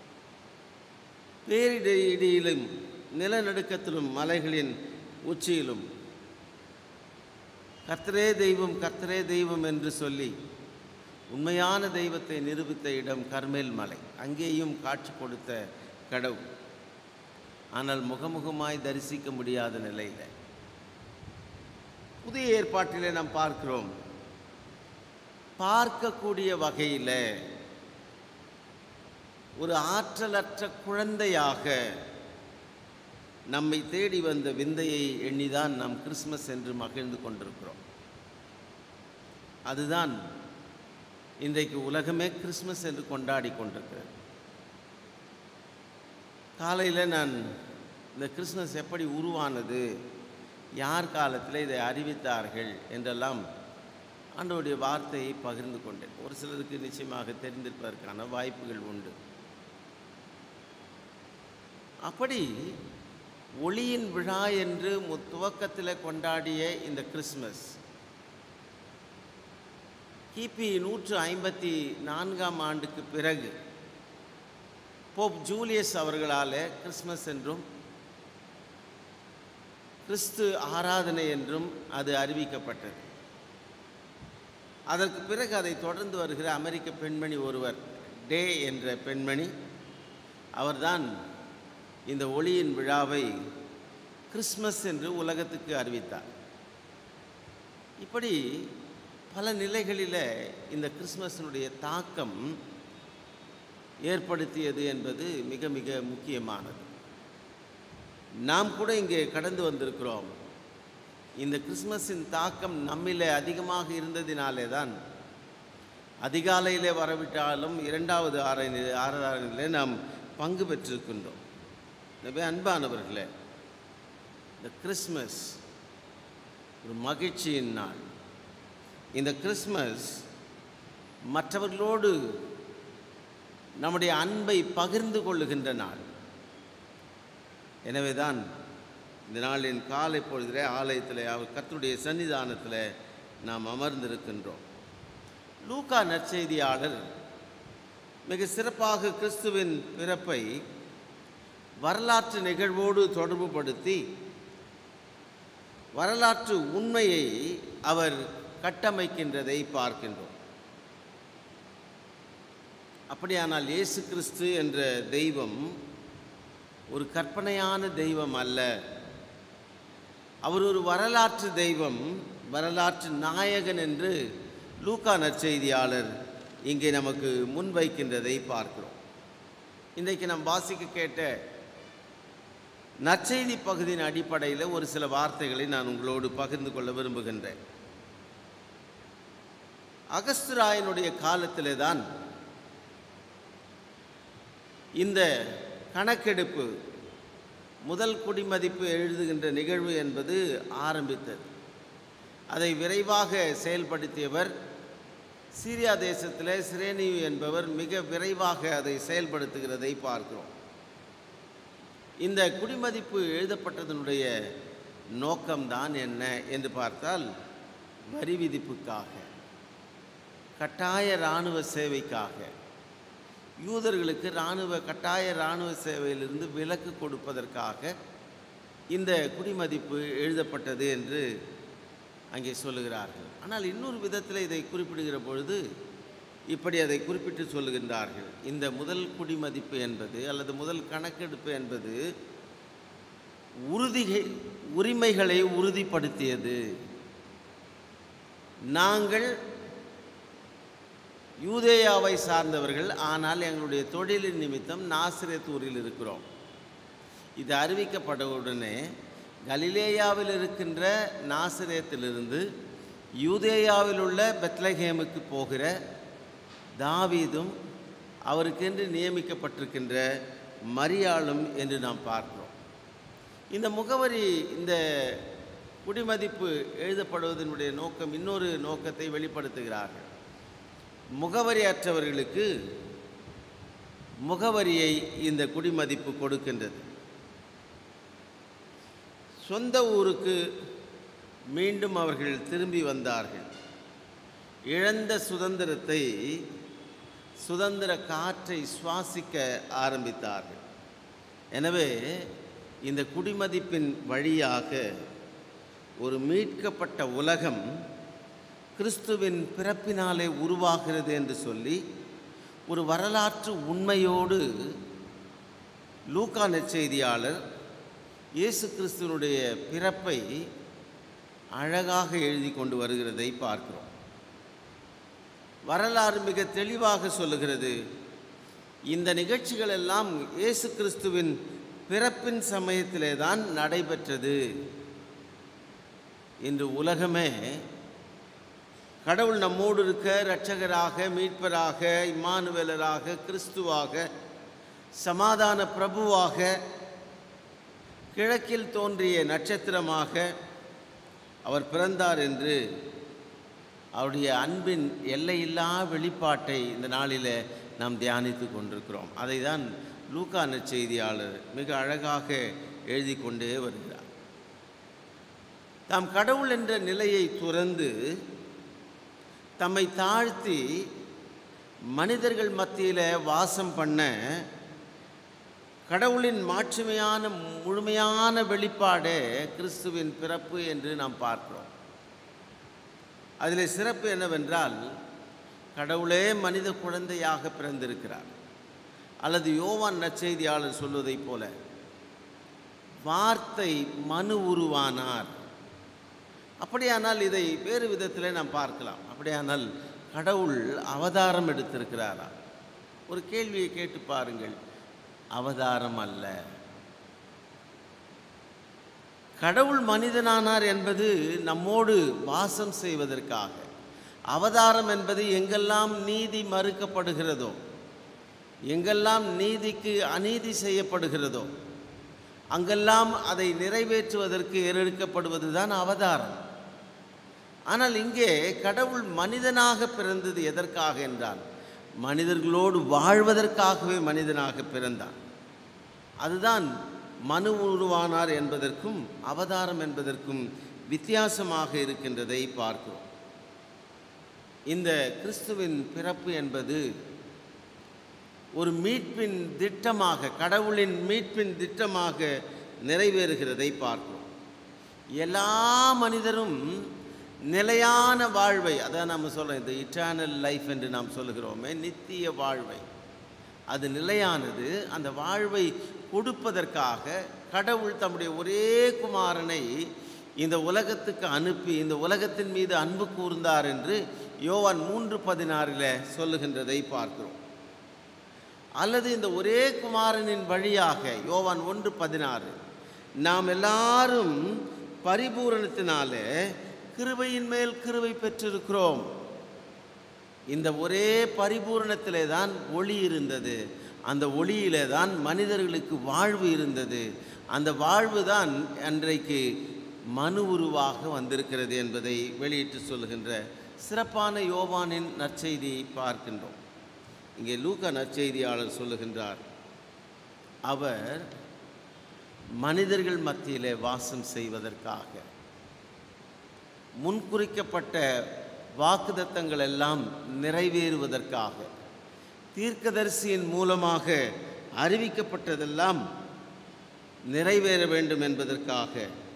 பேரிடி இடியிலும் நிலநடுக்கத்திலும் மலைகளின் உச்சியிலும் கர்த்தரே தெய்வம் கர்த்தரே தெய்வம் என்று சொல்லி உண்மையான தெய்வத்தை நிரூபித்த இடம் கர்மேல் மலை அங்கேயும் காட்சி கொடுத்த கடவுள் ஆனால் முகமுகமாய் தரிசிக்க முடியாத நிலையில் புதிய ஏற்பாட்டிலே நாம் பார்க்கிறோம் பார்க்கக்கூடிய வகையில் ஒரு ஆற்றலற்ற குழந்தையாக நம்மை தேடி வந்த விந்தையை எண்ணிதான் நாம் கிறிஸ்மஸ் என்று மகிழ்ந்து கொண்டிருக்கிறோம் அதுதான் இன்றைக்கு உலகமே கிறிஸ்மஸ் என்று கொண்டாடி கொண்டிருக்கிறது காலையில் நான் இந்த கிறிஸ்மஸ் எப்படி உருவானது யார் காலத்தில் இதை அறிவித்தார்கள் என்றெல்லாம் ஆண்டவருடைய வார்த்தையை பகிர்ந்து கொண்டேன் ஒரு சிலருக்கு நிச்சயமாக தெரிந்திருப்பதற்கான வாய்ப்புகள் உண்டு அப்படி ஒளியின் விழா என்று மு- துவக்கத்தில் கொண்டாடிய இந்த கிறிஸ்மஸ் கிபி நூற்று ஐம்பத்தி நான்காம் ஆண்டுக்கு பிறகு போப் ஜூலியஸ் அவர்களால் கிறிஸ்மஸ் என்றும் கிறிஸ்து ஆராதனை என்றும் அது அறிவிக்கப்பட்டது அதற்கு பிறகு அதை தொடர்ந்து வருகிற அமெரிக்க பெண்மணி ஒருவர் டே என்ற பெண்மணி அவர்தான் இந்த ஒளியின் விழாவை கிறிஸ்மஸ் என்று உலகத்துக்கு அறிவித்தார் இப்படி பல நிலைகளில் இந்த கிறிஸ்மஸினுடைய தாக்கம் ஏற்படுத்தியது என்பது மிக மிக முக்கியமானது நாம் கூட இங்கே கடந்து வந்திருக்கிறோம் இந்த கிறிஸ்மஸின் தாக்கம் நம்மிலே அதிகமாக இருந்ததினாலே தான் அதிகாலையிலே வரவிட்டாலும் இரண்டாவது ஆராய்ச்சி ஆராதனையிலே நாம் பங்கு பெற்றிருக்கின்றோம் எனவே அன்பானவர்களே இந்த கிறிஸ்மஸ் ஒரு மகிழ்ச்சியின் நாள் இந்த கிறிஸ்மஸ் மற்றவர்களோடு நம்முடைய அன்பை பகிர்ந்து கொள்ளுகின்ற நாள் எனவே தான் இந்த நாளின் காலை பொழுதிலே ஆலயத்தில் அவர் கர்த்தருடைய சன்னிதானத்தில் நாம் அமர்ந்திருக்கின்றோம் லூக்கா நற்செய்தியாளர் மிக சிறப்பாக கிறிஸ்துவின் பிறப்பை வரலாற்று நிகழ்வோடு தொடர்புபடுத்தி வரலாற்று உண்மையை அவர் கட்டமைக்கின்றதை பார்க்கின்றோம் அப்படியானால் இயேசு கிறிஸ்து என்ற தெய்வம் ஒரு கற்பனையான தெய்வம் அல்ல அவர் ஒரு வரலாற்று தெய்வம் வரலாற்று நாயகன் என்று லூக்கா நற்செய்தியாளர் இங்கே நமக்கு முன்வைக்கின்றதை பார்க்கிறோம் இன்றைக்கு நாம் வாசிக்க கேட்ட நற்செய்தி பகுதியின் அடிப்படையில் ஒரு சில வார்த்தைகளை நான் உங்களோடு பகிர்ந்து கொள்ள விரும்புகின்றேன் அகஸ்துராயனுடைய காலத்திலே தான் இந்த கணக்கெடுப்பு முதல் குடிமதிப்பு எழுதுகின்ற நிகழ்வு என்பது ஆரம்பித்தது அதை விரைவாக செயல்படுத்தியவர் சீரியா தேசத்திலே சிரேனியு என்பவர் மிக விரைவாக அதை செயல்படுத்துகிறதை பார்க்கிறோம் இந்த குடிமதிப்பு எழுதப்பட்டதனுடைய நோக்கம்தான் என்ன என்று பார்த்தால் வரி விதிப்புக்காக கட்டாய இராணுவ சேவைக்காக யூதர்களுக்கு இராணுவ கட்டாய இராணுவ சேவையிலிருந்து விலக்கு கொடுப்பதற்காக இந்த குடிமதிப்பு எழுதப்பட்டது என்று அங்கே சொல்லுகிறார்கள் ஆனால் இன்னொரு விதத்தில் இதை குறிப்பிடுகிற பொழுது இப்படி அதை குறிப்பிட்டு சொல்லுகின்றார்கள் இந்த முதல் குடிமதிப்பு என்பது அல்லது முதல் கணக்கெடுப்பு என்பது உறுதி உரிமைகளை உறுதிப்படுத்தியது நாங்கள் யூதேயாவை சார்ந்தவர்கள் ஆனால் எங்களுடைய தொழிலின் நிமித்தம் நாசிரேத்தூரில் இருக்கிறோம் இது அறிவிக்கப்பட்ட உடனே கலிலேயாவில் இருக்கின்ற நாசிரேத்திலிருந்து யூதேயாவில் உள்ள பெத்லஹேமுக்கு போகிற தாவீதும் அவருக்கென்று நியமிக்கப்பட்டிருக்கின்ற மரியாளும் என்று நாம் பார்க்கிறோம் இந்த முகவரி இந்த குடிமதிப்பு எழுதப்படுவதனுடைய நோக்கம் இன்னொரு நோக்கத்தை வெளிப்படுத்துகிறார்கள் முகவரியற்றவர்களுக்கு முகவரியை இந்த குடிமதிப்பு கொடுக்கின்றது சொந்த ஊருக்கு மீண்டும் அவர்கள் திரும்பி வந்தார்கள் இழந்த சுதந்திரத்தை சுதந்திர காற்றை சுவாசிக்க ஆரம்பித்தார்கள் எனவே இந்த குடிமதிப்பின் வழியாக ஒரு மீட்கப்பட்ட உலகம் கிறிஸ்துவின் பிறப்பினாலே உருவாகிறது என்று சொல்லி ஒரு வரலாற்று உண்மையோடு லூக்கா நற்செய்தியாளர் இயேசு கிறிஸ்துவனுடைய பிறப்பை அழகாக எழுதி கொண்டு வருகிறதை பார்க்கிறோம் வரலாறு மிக தெளிவாக சொல்லுகிறது இந்த நிகழ்ச்சிகள் எல்லாம் இயேசு கிறிஸ்துவின் பிறப்பின் சமயத்திலே தான் நடைபெற்றது இன்று உலகமே கடவுள் நம்மோடு இருக்க இரட்சகராக மீட்பராக இம்மானுவேலராக கிறிஸ்துவாக சமாதான பிரபுவாக கிழக்கில் தோன்றிய நட்சத்திரமாக அவர் பிறந்தார் என்று அவருடைய அன்பின் எல்லையில்லா வெளிப்பாட்டை இந்த நாளில் நாம் தியானித்து கொண்டிருக்கிறோம் அதை தான் லூக்கா நற்செய்தியாளர் மிக அழகாக எழுதி கொண்டே வருகிறார் தாம் கடவுள் என்ற நிலையை துறந்து தம்மை தாழ்த்தி மனிதர்கள் மத்தியில் வாசம் பண்ண கடவுளின் மாட்சிமையான முழுமையான வெளிப்பாடே கிறிஸ்துவின் பிறப்பு என்று நாம் பார்க்கிறோம் அதில் சிறப்பு என்னவென்றால் கடவுளே மனித குழந்தையாக பிறந்திருக்கிறார் அல்லது யோவான் நற்செய்தியாளர் சொல்வதைப் போல வார்த்தை மனு உருவானார் அப்படியானால் இதை வேறு விதத்தில் நாம் பார்க்கலாம் அப்படியானால் கடவுள் அவதாரம் எடுத்திருக்கிறாரா ஒரு கேள்வியை கேட்டு பாருங்கள் அவதாரம் அல்ல கடவுள் மனிதனானார் என்பது நம்மோடு வாசம் செய்வதற்காக அவதாரம் என்பது எங்கெல்லாம் நீதி மறுக்கப்படுகிறதோ எங்கெல்லாம் நீதிக்கு அநீதி செய்யப்படுகிறதோ அங்கெல்லாம் அதை நிறைவேற்றுவதற்கு ஏறெடுக்கப்படுவது தான் அவதாரம் ஆனால் இங்கே கடவுள் மனிதனாக பிறந்தது எதற்காக என்றால் மனிதர்களோடு வாழ்வதற்காகவே மனிதனாக பிறந்தார் அதுதான் மனு உருவானார் என்பதற்கும் அவதாரம் என்பதற்கும் வித்தியாசமாக இருக்கின்றதை பார்க்கிறோம் இந்த கிறிஸ்துவின் பிறப்பு என்பது ஒரு மீட்பின் திட்டமாக கடவுளின் மீட்பின் திட்டமாக நிறைவேறுகிறதை பார்க்கிறோம் எல்லா மனிதரும் நிலையான வாழ்வை அதான் நம்ம சொல்கிறோம் இந்த இட்டர்னல் லைஃப் என்று நாம் சொல்லுகிறோமே நித்திய வாழ்வை அது நிலையானது அந்த வாழ்வை கொடுப்பதற்காக கடவுள் தம்முடைய ஒரே குமாரனை இந்த உலகத்துக்கு அனுப்பி இந்த உலகத்தின் மீது அன்பு கூர்ந்தார் என்று யோவான் மூன்று பதினாறில் சொல்லுகின்றதை பார்க்கிறோம் அல்லது இந்த ஒரே குமாரனின் வழியாக யோவான் ஒன்று பதினாறு நாம் எல்லாரும் பரிபூரணத்தினாலே கிருபையின் மேல் கிருபை பெற்றிருக்கிறோம் இந்த ஒரே பரிபூரணத்திலே தான் ஒளி இருந்தது அந்த ஒளியிலே தான் மனிதர்களுக்கு வாழ்வு இருந்தது அந்த வாழ்வு தான் அன்றைக்கு மனு உருவாக வந்திருக்கிறது என்பதை வெளியிட்டு சொல்லுகின்ற சிறப்பான யோவானின் நற்செய்தியை பார்க்கின்றோம் இங்கே லூக்கா நற்செய்தியாளர் சொல்லுகின்றார் அவர் மனிதர்கள் மத்தியிலே வாசம் செய்வதற்காக முன்குறிக்கப்பட்ட வாக்குதத்தங்கள் எல்லாம் நிறைவேறுவதற்காக தீர்க்கதரிசியின் மூலமாக அறிவிக்கப்பட்டதெல்லாம் நிறைவேற வேண்டும் என்பதற்காக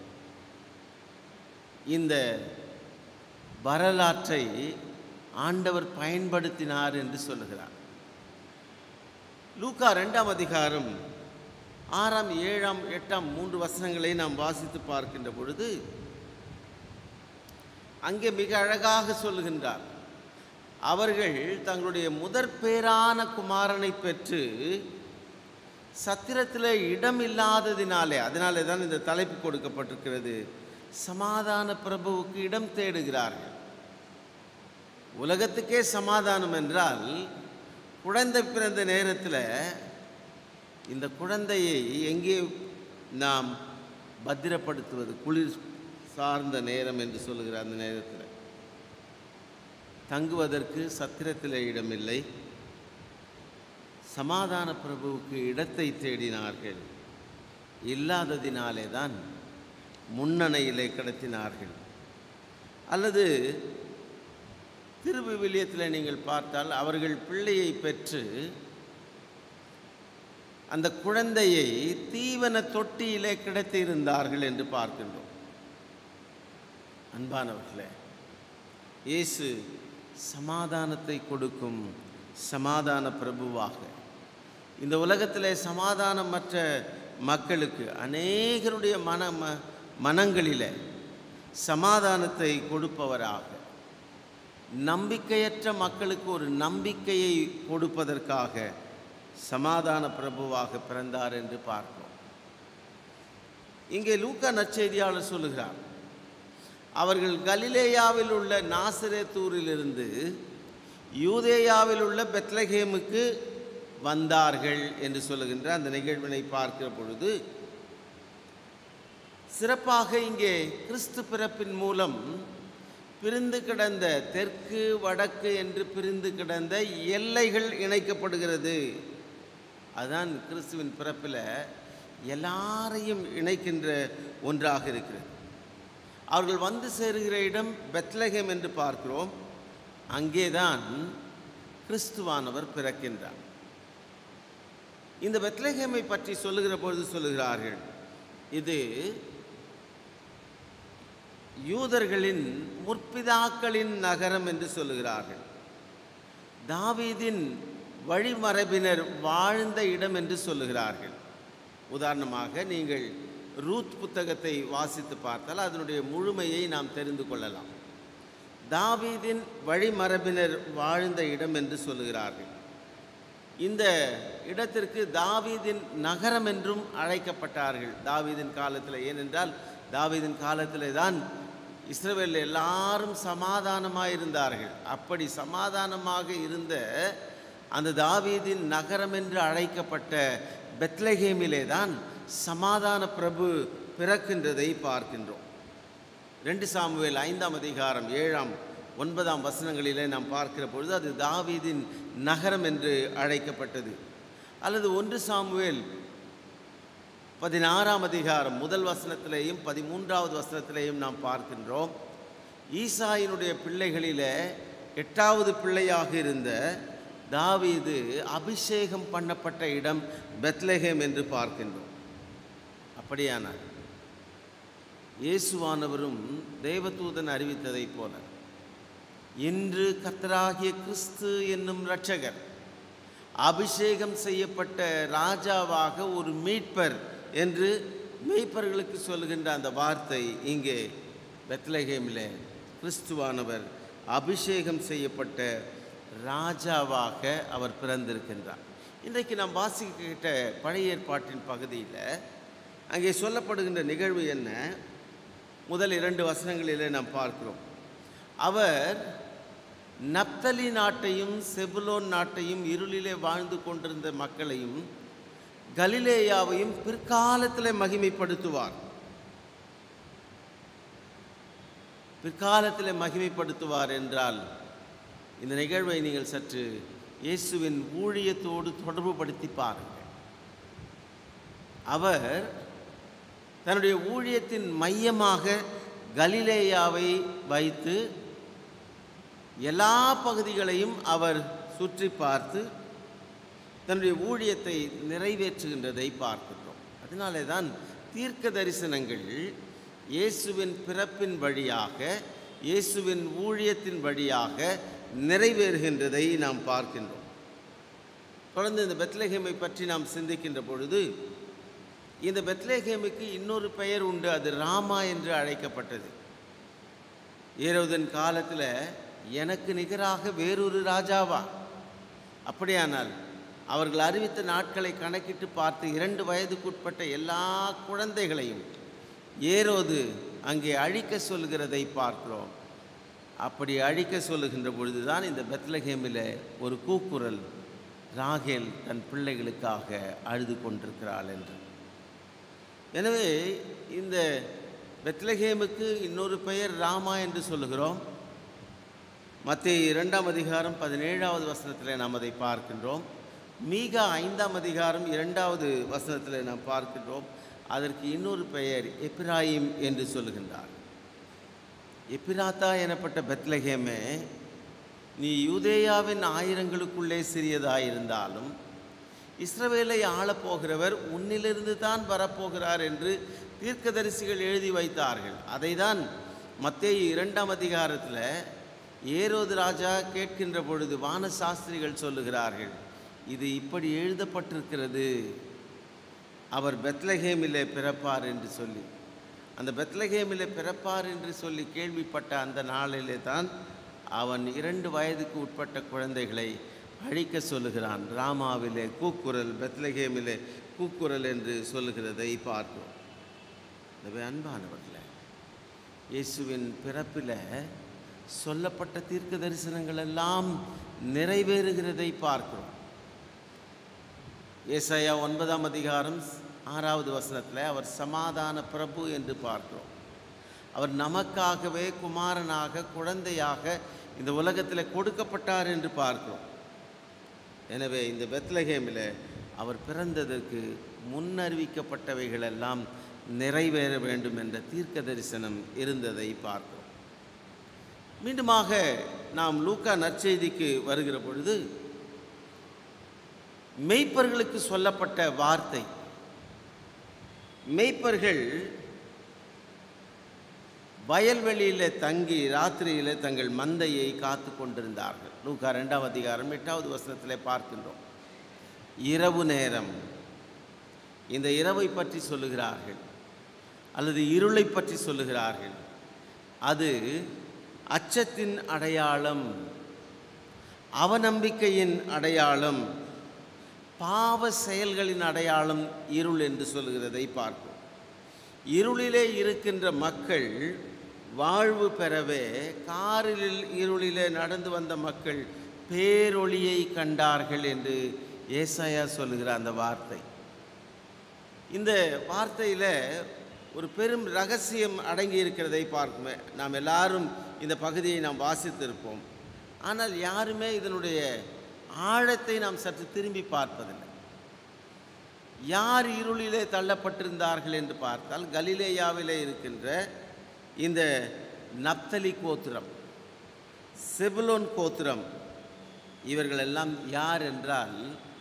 இந்த வரலாற்றை ஆண்டவர் பயன்படுத்தினார் என்று சொல்லுகிறார் லூக்கா ரெண்டாம் அதிகாரம் ஆறாம் ஏழாம் எட்டாம் மூன்று வசனங்களை நாம் வாசித்து பார்க்கின்ற பொழுது அங்கே மிக அழகாக சொல்லுகின்றார் அவர்கள் தங்களுடைய முதற் பேரான குமாரனை பெற்று சத்திரத்தில் இடம் இல்லாததினாலே அதனாலே தான் இந்த தலைப்பு கொடுக்கப்பட்டிருக்கிறது சமாதான பிரபுவுக்கு இடம் தேடுகிறார்கள் உலகத்துக்கே சமாதானம் என்றால் குழந்தை பிறந்த நேரத்தில் இந்த குழந்தையை எங்கே நாம் பத்திரப்படுத்துவது குளிர் சார்ந்த நேரம் என்று சொல்லுகிற அந்த நேரத்தில் தங்குவதற்கு சத்திரத்தில் இடமில்லை சமாதான பிரபுவுக்கு இடத்தை தேடினார்கள் இல்லாததினாலே தான் முன்னணையிலே கடத்தினார்கள் அல்லது திருவிவிலியத்தில் நீங்கள் பார்த்தால் அவர்கள் பிள்ளையை பெற்று அந்த குழந்தையை தீவன தொட்டியிலே கிடத்தியிருந்தார்கள் என்று பார்க்கின்றோம் அன்பானவர்களே இயேசு சமாதானத்தை கொடுக்கும் சமாதான பிரபுவாக இந்த உலகத்திலே சமாதானமற்ற மக்களுக்கு அநேகருடைய மன ம- மனங்களிலே சமாதானத்தை கொடுப்பவராக நம்பிக்கையற்ற மக்களுக்கு ஒரு நம்பிக்கையை கொடுப்பதற்காக சமாதான பிரபுவாக பிறந்தார் என்று பார்க்கிறோம் இங்கே லூக்கா நற்செய்தியாளர் சொல்லுகிறார் அவர்கள் கலிலேயாவில் உள்ள நாசிரேத்தூரிலிருந்து யூதேயாவில் உள்ள பெத்லகேமுக்கு வந்தார்கள் என்று சொல்லுகின்ற அந்த நிகழ்வினை பார்க்கிற பொழுது சிறப்பாக இங்கே கிறிஸ்து பிறப்பின் மூலம் பிரிந்து கிடந்த தெற்கு வடக்கு என்று பிரிந்து கிடந்த எல்லைகள் இணைக்கப்படுகிறது அதுதான் கிறிஸ்துவின் பிறப்பில் எல்லாரையும் இணைக்கின்ற ஒன்றாக இருக்கிறது அவர்கள் வந்து சேருகிற இடம் பெத்லகேம் என்று பார்க்கிறோம் அங்கேதான் கிறிஸ்துவானவர் பிறக்கின்றார் இந்த பெத்லகேமை பற்றி சொல்லுகிற பொழுது சொல்லுகிறார்கள் இது யூதர்களின் முற்பிதாக்களின் நகரம் என்று சொல்லுகிறார்கள் தாவீதின் வழிமரபினர் வாழ்ந்த இடம் என்று சொல்லுகிறார்கள் உதாரணமாக நீங்கள் ரூத் புத்தகத்தை வாசித்து பார்த்தால் அதனுடைய முழுமையை நாம் தெரிந்து கொள்ளலாம் தாவீதின் வழிமரபினர் வாழ்ந்த இடம் என்று சொல்லுகிறார்கள் இந்த இடத்திற்கு தாவீதின் நகரம் என்றும் அழைக்கப்பட்டார்கள் தாவீதின் காலத்தில் ஏனென்றால் தாவீதின் காலத்திலே தான் இஸ்ரவேல் எல்லாரும் சமாதானமாக இருந்தார்கள் அப்படி சமாதானமாக இருந்த அந்த தாவீதின் நகரம் என்று அழைக்கப்பட்ட பெத்லகேமிலே தான் சமாதான பிரபு பிறக்கின்றதை பார்க்கின்றோம் ரெண்டு சாமுவேல் ஐந்தாம் அதிகாரம் ஏழாம் ஒன்பதாம் வசனங்களிலே நாம் பார்க்கிற பொழுது அது தாவீதின் நகரம் என்று அழைக்கப்பட்டது அல்லது ஒன்று சாமுவேல் பதினாறாம் அதிகாரம் முதல் வசனத்திலேயும் பதிமூன்றாவது வசனத்திலேயும் நாம் பார்க்கின்றோம் ஈசாயினுடைய பிள்ளைகளிலே எட்டாவது பிள்ளையாக இருந்த தாவீது அபிஷேகம் பண்ணப்பட்ட இடம் பெத்லகேம் என்று பார்க்கின்றோம் அப்படியானால் இயேசுவானவரும் தேவதூதன் அறிவித்ததைப் போல இன்று கர்த்தராகிய கிறிஸ்து என்னும் இரட்சகர் அபிஷேகம் செய்யப்பட்ட ராஜாவாக ஒரு மீட்பர் என்று மெய்ப்பர்களுக்கு சொல்கின்ற அந்த வார்த்தை இங்கே பெத்லகேமிலே கிறிஸ்துவானவர் அபிஷேகம் செய்யப்பட்ட ராஜாவாக அவர் பிறந்திருக்கின்றார் இன்றைக்கு நாம் வாசிக்கிட்ட பழைய ஏற்பாட்டின் பகுதியில் அங்கே சொல்லப்படுகின்ற நிகழ்வு என்ன முதல் இரண்டு வசனங்களிலே நாம் பார்க்கிறோம் அவர் நப்தலி நாட்டையும் செபுலோன் நாட்டையும் இருளிலே வாழ்ந்து கொண்டிருந்த மக்களையும் கலிலேயாவையும் பிற்காலத்தில் மகிமைப்படுத்துவார் பிற்காலத்தில் மகிமைப்படுத்துவார் என்றால் இந்த நிகழ்வை நீங்கள் சற்று இயேசுவின் ஊழியத்தோடு தொடர்புபடுத்தி பாருங்கள் அவர் தன்னுடைய ஊழியத்தின் மையமாக கலிலேயாவை வைத்து எல்லா பகுதிகளையும் அவர் சுற்றி பார்த்து தன்னுடைய ஊழியத்தை நிறைவேற்றுகின்றதை பார்க்கின்றோம் அதனாலே தான் தீர்க்க தரிசனங்கள் இயேசுவின் பிறப்பின் வழியாக இயேசுவின் ஊழியத்தின் வழியாக நிறைவேறுகின்றதை நாம் பார்க்கின்றோம் தொடர்ந்து இந்த பெத்லகேமை பற்றி நாம் சிந்திக்கின்ற பொழுது இந்த பெத்லகேமுக்கு இன்னொரு பெயர் உண்டு அது ராமா என்று அழைக்கப்பட்டது ஏரோதன் காலத்தில் எனக்கு நிகராக வேறொரு ராஜாவா அப்படியானால் அவர்கள் அறிவித்த நாட்களை கணக்கிட்டு பார்த்து இரண்டு வயதுக்குட்பட்ட எல்லா குழந்தைகளையும் ஏரோது அங்கே அழிக்க சொல்கிறதை பார்க்கிறோம் அப்படி அழிக்க சொல்லுகின்ற பொழுதுதான் இந்த பெத்லகேமில் ஒரு கூக்குரல் ராகேல் தன் பிள்ளைகளுக்காக அழுது கொண்டிருக்கிறாள் என்று எனவே இந்த பெத்லகேமுக்கு இன்னொரு பெயர் ராமா என்று சொல்லுகிறோம் மத்திய இரண்டாம் அதிகாரம் பதினேழாவது வசனத்தில் நாம் அதை பார்க்கின்றோம் மீகா ஐந்தாம் அதிகாரம் இரண்டாவது வசனத்தில் நாம் பார்க்கின்றோம் அதற்கு இன்னொரு பெயர் எப்ராயிம் என்று சொல்லுகின்றார் எப்பிராத்தா எனப்பட்ட பெத்லகேமே நீ யூதேயாவின் ஆயிரங்களுக்குள்ளே சிறியதாயிருந்தாலும் இஸ்ரவேலை ஆளப்போகிறவர் உன்னிலிருந்து தான் வரப்போகிறார் என்று தீர்க்கதரிசிகள் எழுதி வைத்தார்கள் அதை தான் மத்தேயு இரண்டாம் அதிகாரத்தில் ஏரோது ராஜா கேட்கின்ற பொழுது வான சாஸ்திரிகள் சொல்லுகிறார்கள் இது இப்படி எழுதப்பட்டிருக்கிறது அவர் பெத்லகேமிலே பிறப்பார் என்று சொல்லி அந்த பெத்லகேமிலே பிறப்பார் என்று சொல்லி கேள்விப்பட்ட அந்த நாளிலே தான் அவன் இரண்டு வயதுக்கு உட்பட்ட குழந்தைகளை அழிக்க சொல்லுகிறான் ராமாவிலே கூக்குரல் பெத்லகேமிலே கூக்குரல் என்று சொல்லுகிறதை பார்க்கிறோம் எனவே அன்பானவர்களே இயேசுவின் பிறப்பில் சொல்லப்பட்ட தீர்க்க தரிசனங்கள் எல்லாம் நிறைவேறுகிறதை பார்க்கிறோம் ஏசாயா ஒன்பதாம் அதிகாரம் ஆறாவது வசனத்தில் அவர் சமாதான பிரபு என்று பார்க்கிறோம் அவர் நமக்காகவே குமாரனாக குழந்தையாக இந்த உலகத்தில் கொடுக்கப்பட்டார் என்று பார்க்கிறோம் எனவே இந்த பெத்லகேமில் அவர் பிறந்ததற்கு முன்னறிவிக்கப்பட்டவைகள் எல்லாம் நிறைவேற வேண்டும் என்ற தீர்க்க தரிசனம் இருந்ததை பார்க்கிறோம் மீண்டுமாக நாம் லூக்கா நற்செய்திக்கு வருகிற பொழுது மெய்ப்பர்களுக்கு சொல்லப்பட்ட வார்த்தை மெய்ப்பர்கள் வயல்வெளியில் தங்கி ராத்திரியில் தங்கள் மந்தையை காத்து கொண்டிருந்தார்கள் லூக்கா ரெண்டாம் அதிகாரம் எட்டாவது வசனத்திலே பார்க்கின்றோம் இரவு நேரம் இந்த இரவை பற்றி சொல்லுகிறார்கள் அல்லது இருளை பற்றி சொல்லுகிறார்கள் அது அச்சத்தின் அடையாளம் அவநம்பிக்கையின் அடையாளம் பாவ செயல்களின் அடையாளம் இருள் என்று சொல்லுகிறதை பார்ப்போம் இருளிலே இருக்கின்ற மக்கள் வாழ்வு பெறவே காரில் இருளிலே நடந்து வந்த மக்கள் பேரொளியை கண்டார்கள் என்று ஏசாயா சொல்லுகிற அந்த வார்த்தை இந்த வார்த்தையில் ஒரு பெரும் ரகசியம் அடங்கி இருக்கிறதை பார்க்குமே நாம் எல்லாரும் இந்த பகுதியை நாம் வாசித்திருப்போம் ஆனால் யாருமே இதனுடைய ஆழத்தை நாம் சற்று திரும்பி பார்ப்பதில்லை யார் இருளிலே தள்ளப்பட்டிருந்தார்கள் என்று பார்த்தால் கலிலேயாவிலே இருக்கின்ற இந்த நப்தலி கோத்திரம் செபுலோன் கோத்திரம் இவர்கள் எல்லாம் யார் என்றால்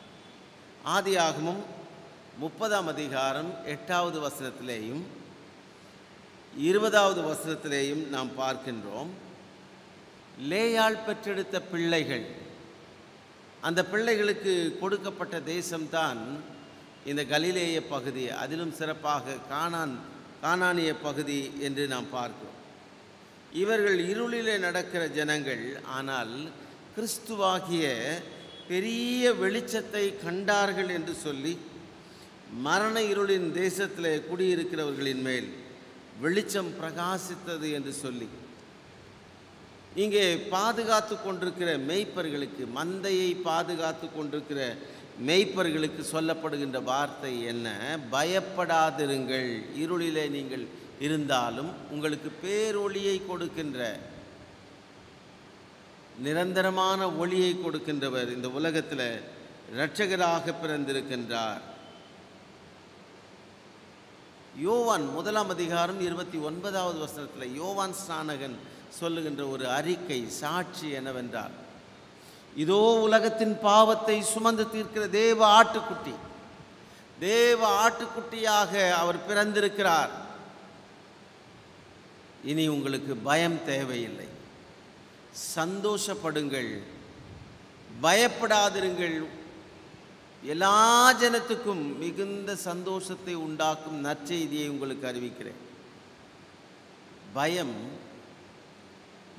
ஆதியாகமும் முப்பதாம் அதிகாரம் எட்டாவது வசனத்திலேயும் இருபதாவது வசனத்திலேயும் நாம் பார்க்கின்றோம் லேயாள் பெற்றெடுத்த பிள்ளைகள் அந்த பிள்ளைகளுக்கு கொடுக்கப்பட்ட தேசம்தான் இந்த கலிலேய பகுதி அதிலும் சிறப்பாக கானான் கானானிய பகுதி என்று நாம் பார்க்கிறோம் இவர்கள் இருளிலே நடக்கிற ஜனங்கள் ஆனால் கிறிஸ்துவாகிய பெரிய வெளிச்சத்தை கண்டார்கள் என்று சொல்லி மரண இருளின் தேசத்தில் குடியிருக்கிறவர்களின் மேல் வெளிச்சம் பிரகாசித்தது என்று சொல்லி இங்கே பாதுகாத்து கொண்டிருக்கிற மேய்ப்பர்களுக்கு மந்தையை பாதுகாத்து கொண்டிருக்கிற மேய்ப்பர்களுக்கு சொல்லப்படுகின்ற வார்த்தை என்ன பயப்படாதிருங்கள் இருளிலே நீங்கள் இருந்தாலும் உங்களுக்கு பேரொளியை கொடுக்கின்ற நிரந்தரமான ஒளியை கொடுக்கின்றவர் இந்த உலகத்தில் இரட்சகராக பிறந்திருக்கின்றார் யோவான் முதலாம் அதிகாரம் இருபத்தி ஒன்பதாவது வசனத்தில் யோவான் ஸ்நானகன் சொல்லுகின்ற ஒரு அறிக்கை சாட்சி என்னவென்றால் இதோ உலகத்தின் பாவத்தை சுமந்து தீர்க்கிற தேவ ஆட்டுக்குட்டி தேவ ஆட்டுக்குட்டியாக அவர் பிறந்திருக்கிறார் இனி உங்களுக்கு பயம் தேவையில்லை சந்தோஷப்படுங்கள் பயப்படாதிருங்கள் எல்லா ஜனத்துக்கும் மிகுந்த சந்தோஷத்தை உண்டாக்கும் நற்செய்தியை உங்களுக்கு அறிவிக்கிறேன் பயம்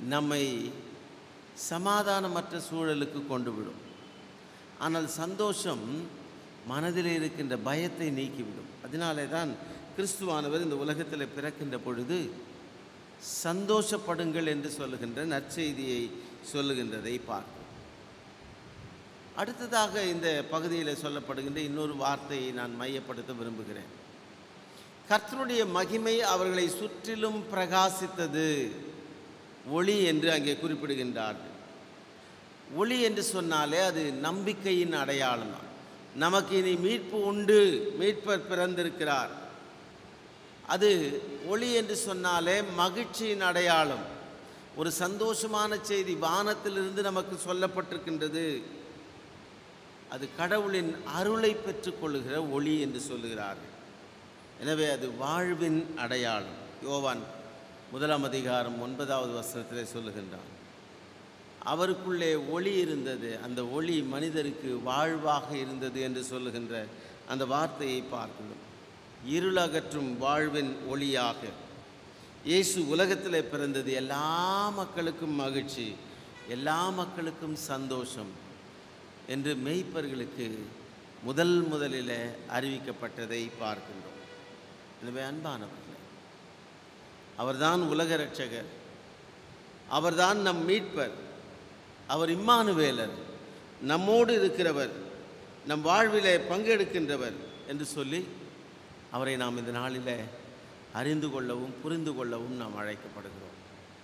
நம்மை சமாதானமற்ற சூழலுக்கு கொண்டு விடும் ஆனால் சந்தோஷம் மனதில் இருக்கின்ற பயத்தை நீக்கிவிடும் அதனாலே தான் கிறிஸ்துவானவர் இந்த உலகத்தில் பிறக்கின்ற பொழுது சந்தோஷப்படுங்கள் என்று சொல்லுகின்ற நற்செய்தியை சொல்லுகின்றதை பார்க்கிறோம் அடுத்ததாக இந்த பகுதியில் சொல்லப்படுகின்ற இன்னொரு வார்த்தையை நான் மையப்படுத்த விரும்புகிறேன் கர்த்தருடைய மகிமை அவர்களை சுற்றிலும் பிரகாசித்தது ஒளி என்று அங்கே குறிப்பிடுகின்றார்கள் ஒளி என்று சொன்னாலே அது நம்பிக்கையின் அடையாளம் தான் நமக்கு இனி மீட்பு உண்டு மீட்பர் பிறந்திருக்கிறார் அது ஒளி என்று சொன்னாலே மகிழ்ச்சியின் அடையாளம் ஒரு சந்தோஷமான செய்தி வானத்திலிருந்து நமக்கு சொல்லப்பட்டிருக்கின்றது அது கடவுளின் அருளை பெற்றுக்கொள்ளுகிற ஒளி என்று சொல்லுகிறார்கள் எனவே அது வாழ்வின் அடையாளம் யோவான் முதலாம் அதிகாரம் ஒன்பதாவது வசனத்திலே சொல்லுகின்றான் அவருக்குள்ளே ஒளி இருந்தது அந்த ஒளி மனிதருக்கு வாழ்வாக இருந்தது என்று சொல்லுகின்ற அந்த வார்த்தையை பார்க்கிறோம் இருளகற்றும் வாழ்வின் ஒளியாக இயேசு உலகத்திலே பிறந்தது எல்லா மக்களுக்கும் மகிழ்ச்சி எல்லா மக்களுக்கும் சந்தோஷம் என்று மெய்ப்பர்களுக்கு முதல் முதலில் அறிவிக்கப்பட்டதை பார்க்கின்றோம் எனவே அன்பானவர்களே அவர்தான் உலக இரட்சகர் அவர்தான் நம் மீட்பர் அவர் இம்மானுவேலர் நம்மோடு இருக்கிறவர் நம் வாழ்விலே பங்கெடுக்கின்றவர் என்று சொல்லி அவரை நாம் இந்த நாளில் அறிந்து கொள்ளவும் புரிந்து கொள்ளவும் நாம் அழைக்கப்படுகிறோம்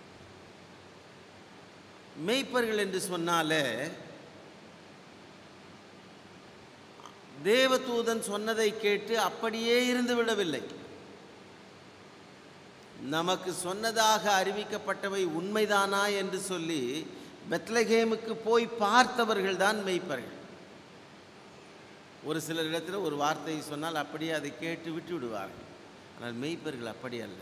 மெய்ப்பர்கள் என்று சொன்னாலே தேவதூதன் சொன்னதை கேட்டு அப்படியே இருந்து விடவில்லை நமக்கு சொன்னதாக அறிவிக்கப்பட்டவை உண்மைதானா என்று சொல்லி பெத்லகேமுக்கு போய் பார்த்தவர்கள் தான் மெய்ப்பர்கள் ஒரு சிலர் இடத்துல ஒரு வார்த்தையை சொன்னால் அப்படியே அதை கேட்டு விட்டு விடுவார்கள் ஆனால் மெய்ப்பர்கள் அப்படி அல்ல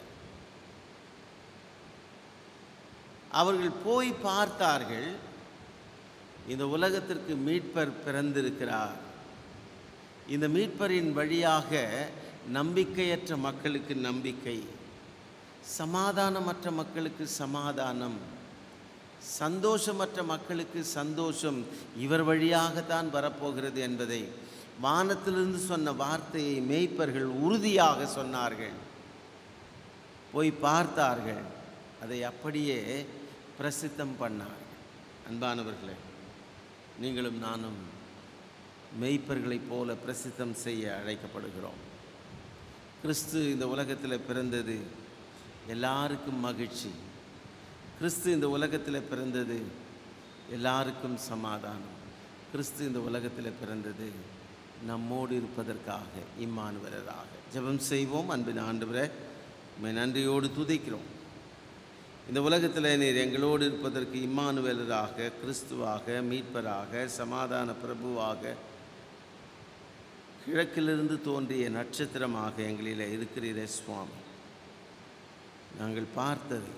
அவர்கள் போய் பார்த்தார்கள் இந்த உலகத்திற்கு மீட்பர் பிறந்திருக்கிறார் இந்த மீட்பரின் வழியாக நம்பிக்கையற்ற மக்களுக்கு நம்பிக்கை சமாதானமற்ற மக்களுக்கு சமாதானம் சந்தோஷமற்ற மக்களுக்கு சந்தோஷம் இவர் வழியாகத்தான் வரப்போகிறது என்பதை வானத்திலிருந்து சொன்ன வார்த்தையை மேய்ப்பர்கள் உறுதியாக சொன்னார்கள் போய் பார்த்தார்கள் அதை அப்படியே பிரசித்தம் பண்ணார்கள் அன்பானவர்களே நீங்களும் நானும் மெய்ப்பர்களைப் போல பிரசித்தம் செய்ய அழைக்கப்படுகிறோம் கிறிஸ்து இந்த உலகத்தில் பிறந்தது எல்லாருக்கும் மகிழ்ச்சி கிறிஸ்து இந்த உலகத்தில் பிறந்தது எல்லாருக்கும் சமாதானம் கிறிஸ்து இந்த உலகத்தில் பிறந்தது நம்மோடு இருப்பதற்காக இம்மானுவலராக ஜெபம் செய்வோம் அன்பின் ஆண்டவரை உம்மை நன்றியோடு துதிக்கிறோம் இந்த உலகத்தில் நீர் எங்களோடு இருப்பதற்கு இம்மானுவேலராக கிறிஸ்துவாக மீட்பராக சமாதான பிரபுவாக கிழக்கிலிருந்து தோன்றிய நட்சத்திரமாக எங்களில் இருக்கிறீரே சுவாமி நாங்கள் பார்த்ததை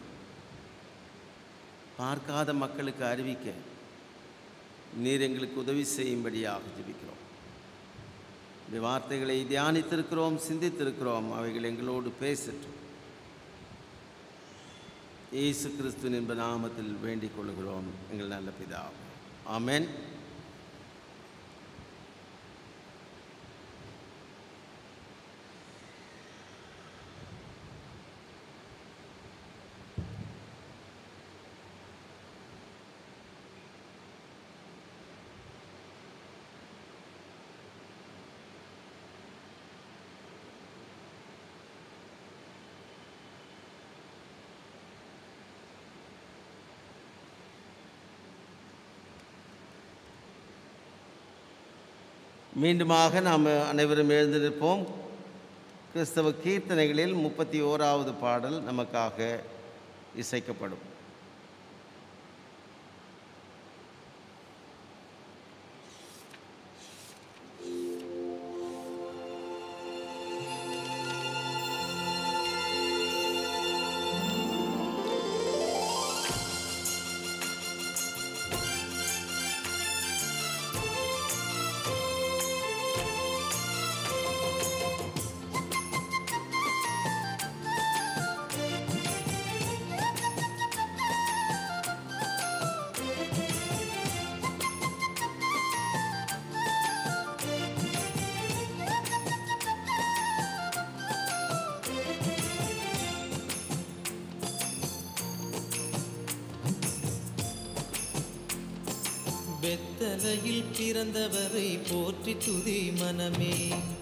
பார்க்காத மக்களுக்கு அறிவிக்க நீர் எங்களுக்கு உதவி செய்யும்படியாக ஜெபிக்கிறோம் இந்த வார்த்தைகளை தியானித்திருக்கிறோம் சிந்தித்திருக்கிறோம் அவைகள் எங்களோடு பேசட்டும் இயேசு கிறிஸ்துவின் என்ப நாமத்தில் வேண்டிக் கொள்கிறோம் எங்கள் நல்ல பிதா ஆமென் மீண்டுமாக நாம் அனைவரும் எழுந்திருப்போம் கிறிஸ்தவ கீர்த்தனைகளில் முப்பத்தி ஓராவது பாடல் நமக்காக இசைக்கப்படும் Thank பெத்தலையில் பிறந்தவரை போற்றி துதி மனமே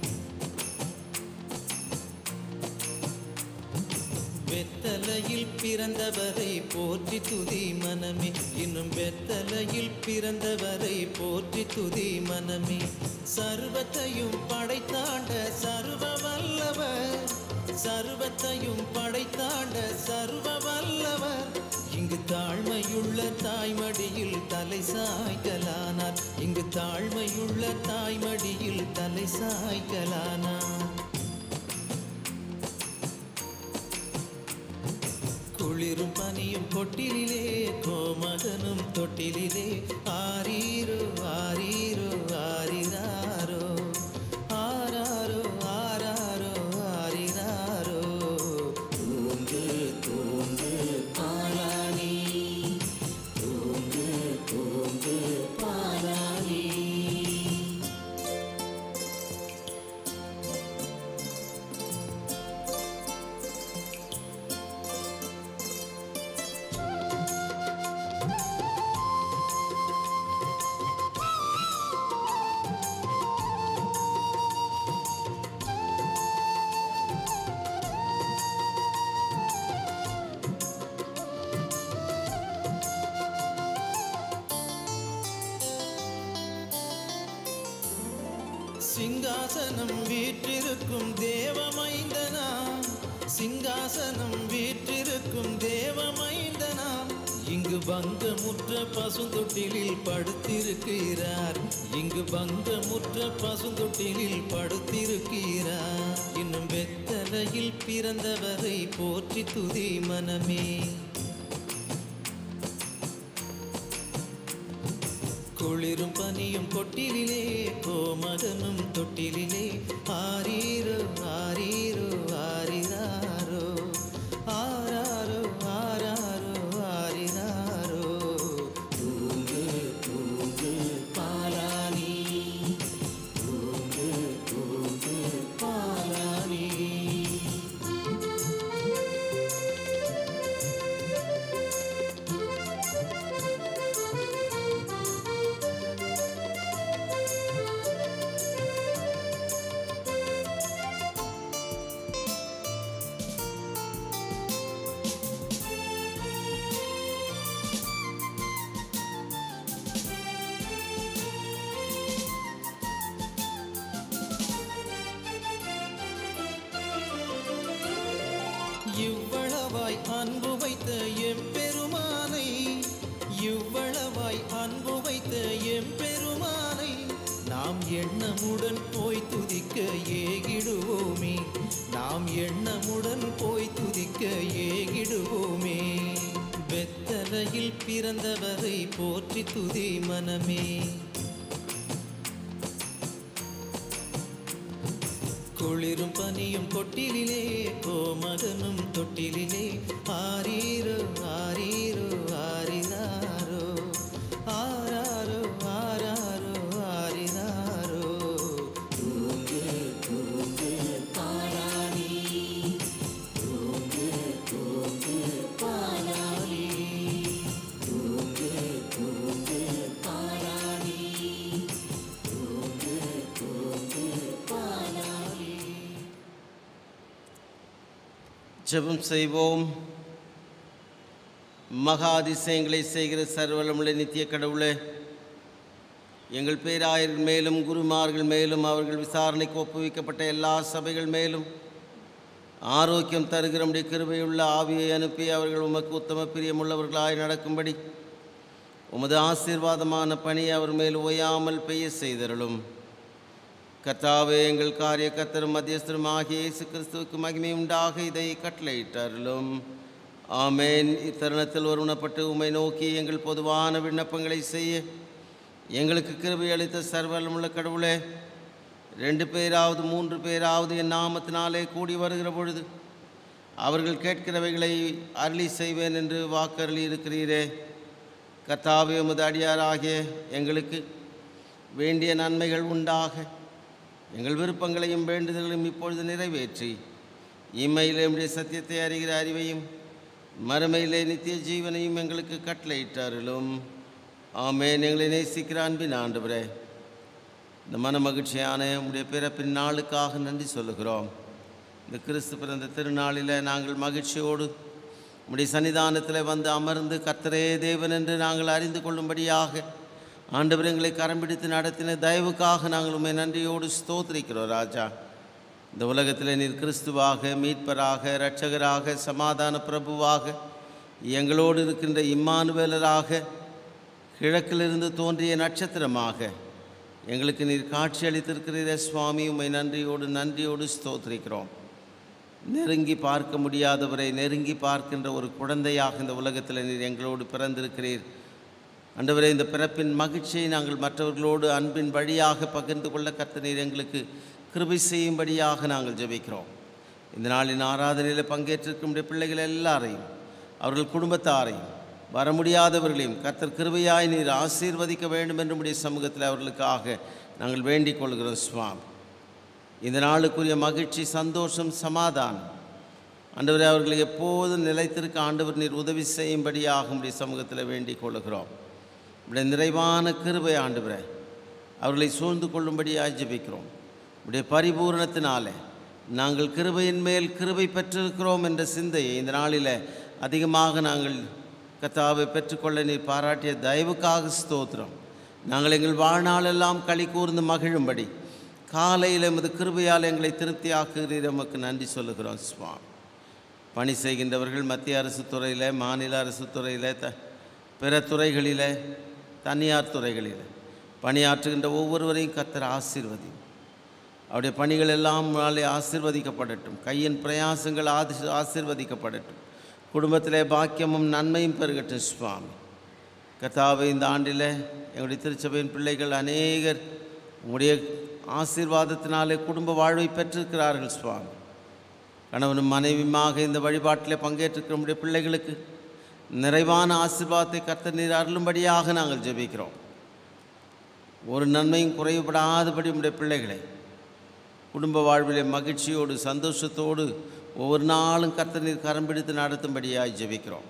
வெத்தலையில் பிறந்தவரை போற்றி துதி மனமே இன்னும் வெத்தலையில் பிறந்தவரை போற்றி துதி மனமே சர்வத்தையும் படைத்தாண்ட சர்வ வல்லவர் சர்வத்தையும் படைத்தாண்ட சர்வ வல்லவர் இங்கு தாழ்மையுள்ள தாய்மடியில் தலை சாய்க்கலானார் இங்கு தாழ்மையுள்ள தாய்மடியில் தலை சாய்க்கலானார் குளிரும் பனியும் கொட்டிலே கோமகனும் தொட்டிலே ஆரீரோ ஆரீரோ ஆரிராரோ ஆராரோ ஆராரோ ஆரிராரோ தூங்கு தூங்கு பாலானி தூங்கு தூங்கு பாலானி சிங்காசனம் வீற்றிருக்கும் தேவமைந்தனா சிங்காசனம் வீற்றிருக்கும் தேவமைந்தனா இங்கு பங்கமுற்ற பசுந்தொட்டிலில் படுத்திருக்கிறார் இங்கு பங்கமுற்ற பசுந்தொட்டிலில் படுத்திருக்கிறார் இன்னும் வெத்தலையில் பிறந்தவரை போற்றி துதி மனமே குளிரும் பனியும் கொட்டிலே கோமகனும் தொட்டிலே ஆரீரோ ஆரீரோ ஆரிராரோ ஆராரோ ஆராரோ ஆரிராரோ தூங்கு தூங்கு பாலானி தூங்கு தூங்கு பாலானி இவ்வளவாய் அன்பு வைத்த எம்பெருமானை இவ்வளவாய் அன்பு வைத்த எம்பெருமானை நாம் எண்ணமுடன் போய் துதிக்க ஏகிடுவோமே நாம் எண்ணமுடன் போய் துதிக்க ஏகிடுவோமே வெத்தலையில் பிறந்தவரை போற்றி துதி மனமே குளிரும் பனியும் கொட்டிலே கோமகனும் தொட்டிலே ஆரீரோ ஆரீரோ ஆரிராரோ ஆராரோ ஆராரோ ஆரிராரோ தூங்கு தூங்கு பாலானி தூங்கு தூங்கு பாலானி தூங்கு தூங்கு பாலானி தூங்கு தூங்கு பாலானி ஜெபம் செய்வோம் மகா அதிசயங்களை செய்கிற சர்வலமுள்ள நித்திய கடவுளே எங்கள் பேராயர்கள் மேலும் குருமார்கள் மேலும் அவர்கள் விசாரணைக்கு ஒப்புவிக்கப்பட்ட எல்லா சபைகள் மேலும் ஆரோக்கியம் தருகிற நம்முடைய கிருபையுள்ள ஆவியை அனுப்பி அவர்கள் உமக்கு உத்தம பிரியமுள்ளவர்களாய் நடக்கும்படி உமது ஆசீர்வாதமான பணியை அவர் மேல் ஓயாமல் பெய்ய செய்தருளும் கர்த்தாவே எங்கள் காரிய கத்தரும் மத்தியஸ்தரும் ஆகிய இயேசு கிறிஸ்துவுக்கு மகிமை உண்டாக இதை கட்டளையிட்டார்களும் ஆமேன் இத்தருணத்தில் ஒருவனப்பட்டு உம்மை நோக்கி எங்கள் பொதுவான விண்ணப்பங்களை செய்ய எங்களுக்கு கிருபை அளித்த சர்வலமுள்ள கடவுளே ரெண்டு பேராவது மூன்று பேராவது என் நாமத்தினாலே கூடி வருகிற பொழுது அவர்கள் கேட்கிறவைகளை அருளி செய்வேன் என்று வாக்கருளி இருக்கிறீரே கர்த்தாவே உமது அடியாராகிய எங்களுக்கு வேண்டிய நன்மைகள் உண்டாக எங்கள் விருப்பங்களையும் வேண்டுதல்களையும் இப்பொழுது நிறைவேற்றி இம்மையிலே நம்முடைய சத்தியத்தை அறிகிற அறிவையும் மறுமையிலே நித்திய ஜீவனையும் எங்களுக்கு கட்டளையிட்டார்களும் ஆமென் எங்களை நேசிக்கிற அன்பின் ஆண்டவரே இந்த மன மகிழ்ச்சியான உடைய பிறப்பின் நாளுக்காக நன்றி சொல்லுகிறோம் இந்த கிறிஸ்து பிறந்த திருநாளில் நாங்கள் மகிழ்ச்சியோடு உம்முடைய சன்னிதானத்தில் வந்து அமர்ந்து கர்த்தரே தேவன் என்று நாங்கள் அறிந்து கொள்ளும்படியாக ஆண்டவர் எங்களை கரம் பிடித்து நடத்தின தயவுக்காக நாங்கள் உண்மை நன்றியோடு ஸ்தோத்திரிக்கிறோம் ராஜா இந்த உலகத்தில் நீர் கிறிஸ்துவாக மீட்பராக இரட்சகராக சமாதான பிரபுவாக எங்களோடு இருக்கின்ற இம்மானுவேலராக கிழக்கிலிருந்து தோன்றிய நட்சத்திரமாக எங்களுக்கு நீர் காட்சி அளித்திருக்கிறீர சுவாமி உம்மை நன்றியோடு நன்றியோடு ஸ்தோத்திரிக்கிறோம் நெருங்கி பார்க்க முடியாதவரை நெருங்கி பார்க்கின்ற ஒரு குழந்தையாக இந்த உலகத்தில் நீர் எங்களோடு பிறந்திருக்கிறீர் ஆண்டவரே இந்த பிறப்பின் மகிழ்ச்சியை நாங்கள் மற்றவர்களோடு அன்பின் வழியாக பகிர்ந்து கொள்ள கர்த்த நீர் எங்களுக்கு கிருபை செய்யும்படியாக நாங்கள் ஜெபிக்கிறோம் இந்த நாளின் ஆராதனையில் பங்கேற்றிருக்கும் நம்முடைய பிள்ளைகள் எல்லாரையும் அவர்கள் குடும்பத்தாரையும் வர முடியாதவர்களையும் கர்த்தர் கிருபையாய் நீர் ஆசீர்வதிக்க வேண்டும் என்று நம்முடைய சமூகத்தில் அவர்களுக்காக நாங்கள் வேண்டிக் கொள்கிறோம் சுவாமி இந்த நாளுக்குரிய மகிழ்ச்சி சந்தோஷம் சமாதானம் ஆண்டவரே அவர்களை எப்போதும் நிலைத்திருக்க ஆண்டவர் நீர் உதவி செய்யும்படியாக உடைய சமூகத்தில் வேண்டிக் கொள்கிறோம் உடைய நிறைவான கிருபை ஆண்டவரே அவர்களை சூழ்ந்து கொள்ளும்படியாக ஜெபிக்கிறோம் உடைய பரிபூரணத்தினாலே நாங்கள் கிருபையின் மேல் கிருபை பெற்றிருக்கிறோம் என்ற சிந்தையை இந்த நாளில் அதிகமாக நாங்கள் கத்தாவை பெற்றுக்கொள்ள நீர் பாராட்டிய தயவுக்காக ஸ்தோத்திரம் நாங்கள் எங்கள் வாழ்நாளெல்லாம் களி கூர்ந்து மகிழும்படி காலையில் எமது கிருபையால் எங்களை திருப்தியாக்குகிறீர் எமக்கு நன்றி சொல்லுகிறோம் சுவாமி பணி செய்கின்றவர்கள் மத்திய அரசு துறையில் மாநில அரசு துறையில் த பிற துறைகளில் தனியார் துறைகளில் பணியாற்றுகின்ற ஒவ்வொருவரையும் கத்தர் ஆசீர்வதி அவருடைய பணிகள் எல்லாம் நாளை ஆசீர்வதிக்கப்படட்டும் கையின் பிரயாசங்கள் ஆதி ஆசீர்வதிக்கப்படட்டும் குடும்பத்திலே பாக்கியமும் நன்மையும் பெருகட்டும் சுவாமி கர்த்தாவை இந்த ஆண்டில் எங்களுடைய திருச்சபையின் பிள்ளைகள் அநேகர் உங்களுடைய ஆசீர்வாதத்தினாலே குடும்ப வாழ்வை பெற்றிருக்கிறார்கள் சுவாமி கணவனும் மனைவியுமாக இந்த வழிபாட்டில் பங்கேற்றிருக்கிற நம்முடைய பிள்ளைகளுக்கு நிறைவான ஆசீர்வாதத்தை கர்த்தர் நீர் அருளும்படியாக நாங்கள் ஜெபிக்கிறோம் ஒரு நன்மையும் குறைவுபடாதபடி நம்முடைய பிள்ளைகளை குடும்ப வாழ்விலே மகிழ்ச்சியோடு சந்தோஷத்தோடு ஒவ்வொரு நாளும் கர்த்தர் நீர் கரம் பிடித்து நடத்தும்படியாய் ஜெபிக்கிறோம்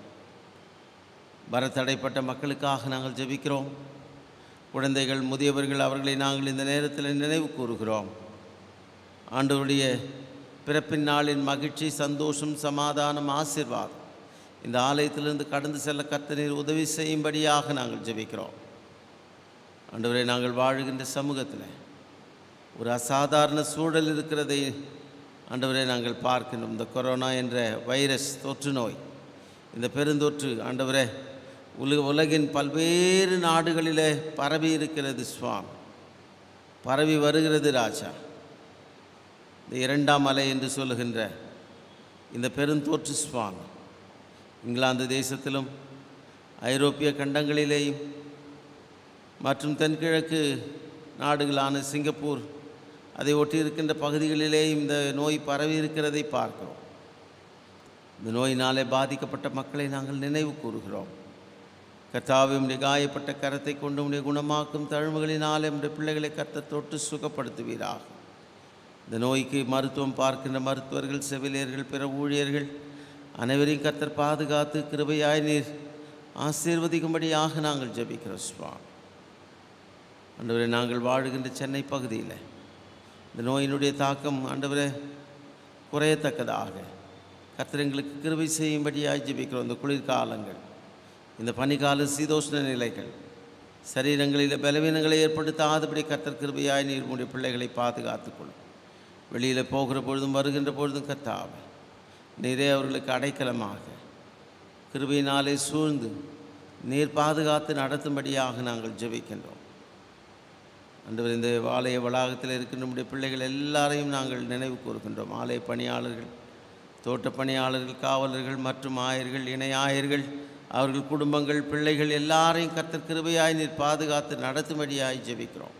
வர தடைப்பட்ட மக்களுக்காக நாங்கள் ஜெபிக்கிறோம் குழந்தைகள் முதியவர்கள் அவர்களை நாங்கள் இந்த நேரத்தில் நினைவு கூறுகிறோம் ஆண்டவருடைய பிறப்பின் நாளின் மகிழ்ச்சி சந்தோஷம் சமாதானம் ஆசீர்வாதம் இந்த ஆலயத்திலிருந்து கடந்து செல்ல கர்த்தர் உதவி செய்யும்படியாக நாங்கள் ஜெபிக்கிறோம் ஆண்டவரை நாங்கள் வாழுகின்ற சமூகத்தில் ஒரு அசாதாரண சூழல் இருக்கிறதை ஆண்டவரை நாங்கள் பார்க்கின்றோம் இந்த கொரோனா என்ற வைரஸ் தொற்று நோய் இந்த பெருந்தொற்று ஆண்டவரே உலக உலகின் பல்வேறு நாடுகளிலே பரவி இருக்கிறது சுவாமி பரவி வருகிறது ராஜா இந்த இரண்டாம் அலை என்று சொல்லுகின்ற இந்த பெருந்தோற்று சுவாமி இங்கிலாந்து தேசத்திலும் ஐரோப்பிய கண்டங்களிலேயும் மற்றும் தென்கிழக்கு நாடுகளான சிங்கப்பூர் அதை ஒட்டி இருக்கின்ற பகுதிகளிலேயும் இந்த நோய் பரவி இருக்கிறதை பார்க்கிறோம் இந்த நோயினாலே பாதிக்கப்பட்ட மக்களை நாங்கள் நினைவு கூறுகிறோம் கர்த்தாவே உம்முடைய காயப்பட்ட கரத்தை கொண்டு உம்முடைய குணமாக்கும் தழும்புகளினாலே உம்முடைய பிள்ளைகளை கர்த்த தொட்டு சுகப்படுத்துவீராக இந்த நோய்க்கு மருத்துவம் பார்க்கின்ற மருத்துவர்கள் செவிலியர்கள் பிற ஊழியர்கள் அனைவரையும் கர்த்தர் பாதுகாத்து கிருபையாய் நீர் ஆசீர்வதிக்கும்படியாக நாங்கள் ஜெபிக்கிறோம் சுவாமி ஆண்டவரே நாங்கள் வாழுகின்ற சென்னை பகுதியில் இந்த நோயினுடைய தாக்கம் ஆண்டவரே குறையத்தக்கதாக கர்த்தர் எங்களுக்கு கிருபை செய்யும்படியாக ஜெபிக்கிறோம் இந்த குளிர்காலங்கள் இந்த பனிக்கால சீதோஷ்ண நிலைகள் சரீரங்களில் பலவீனங்களை ஏற்படுத்தாதபடி கர்த்தர் கிருபையாய் நீர் உடைய பிள்ளைகளை பாதுகாத்துக்கொள்ளும் வெளியில் போகிற பொழுதும் வருகின்ற பொழுதும் கர்த்தாவே நீரே அவர்களுக்கு அடைக்கலமாக கிருபையினாலே சூழ்ந்து நீர் பாதுகாத்து நடத்தும்படியாக நாங்கள் ஜெபிக்கின்றோம் அன்று இந்த ஆலய வளாகத்தில் இருக்கின்ற நம்முடைய பிள்ளைகள் எல்லாரையும் நாங்கள் நினைவு கூறுகின்றோம் ஆலய பணியாளர்கள் தோட்ட பணியாளர்கள் காவலர்கள் மற்றும் ஆயர்கள் இணை ஆயர்கள் அவர்கள் குடும்பங்கள் பிள்ளைகள் எல்லாரையும் கர்த்தர் கிருபையாய் நீர் பாதுகாத்து நடத்தும்படியாய் ஜெபிக்கிறோம்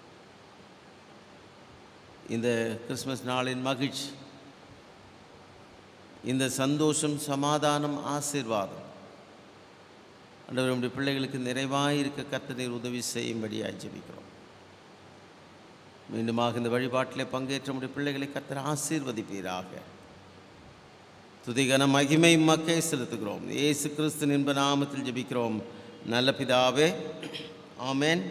இந்த கிறிஸ்மஸ் நாளின் மகிழ்ச்சி இந்த சந்தோஷம் சமாதானம் ஆசீர்வாதம் ஆண்டவர் நம்முடைய பிள்ளைகளுக்கு நிறைவாக இருக்க கர்த்தர் நீர் உதவி செய்யும்படியாய் ஜெபிக்கிறோம் மீண்டுமாக இந்த வழிபாட்டிலே பங்கேற்ற நம்முடைய பிள்ளைகளை கர்த்தர் ஆசீர்வதிப்பீராக துதிகன மகிமை மக்கை செலுத்துகிறோம் இயேசு கிறிஸ்து என்ப நாமத்தில் ஜெபிக்கிறோம் நல்ல பிதாவே ஆமென்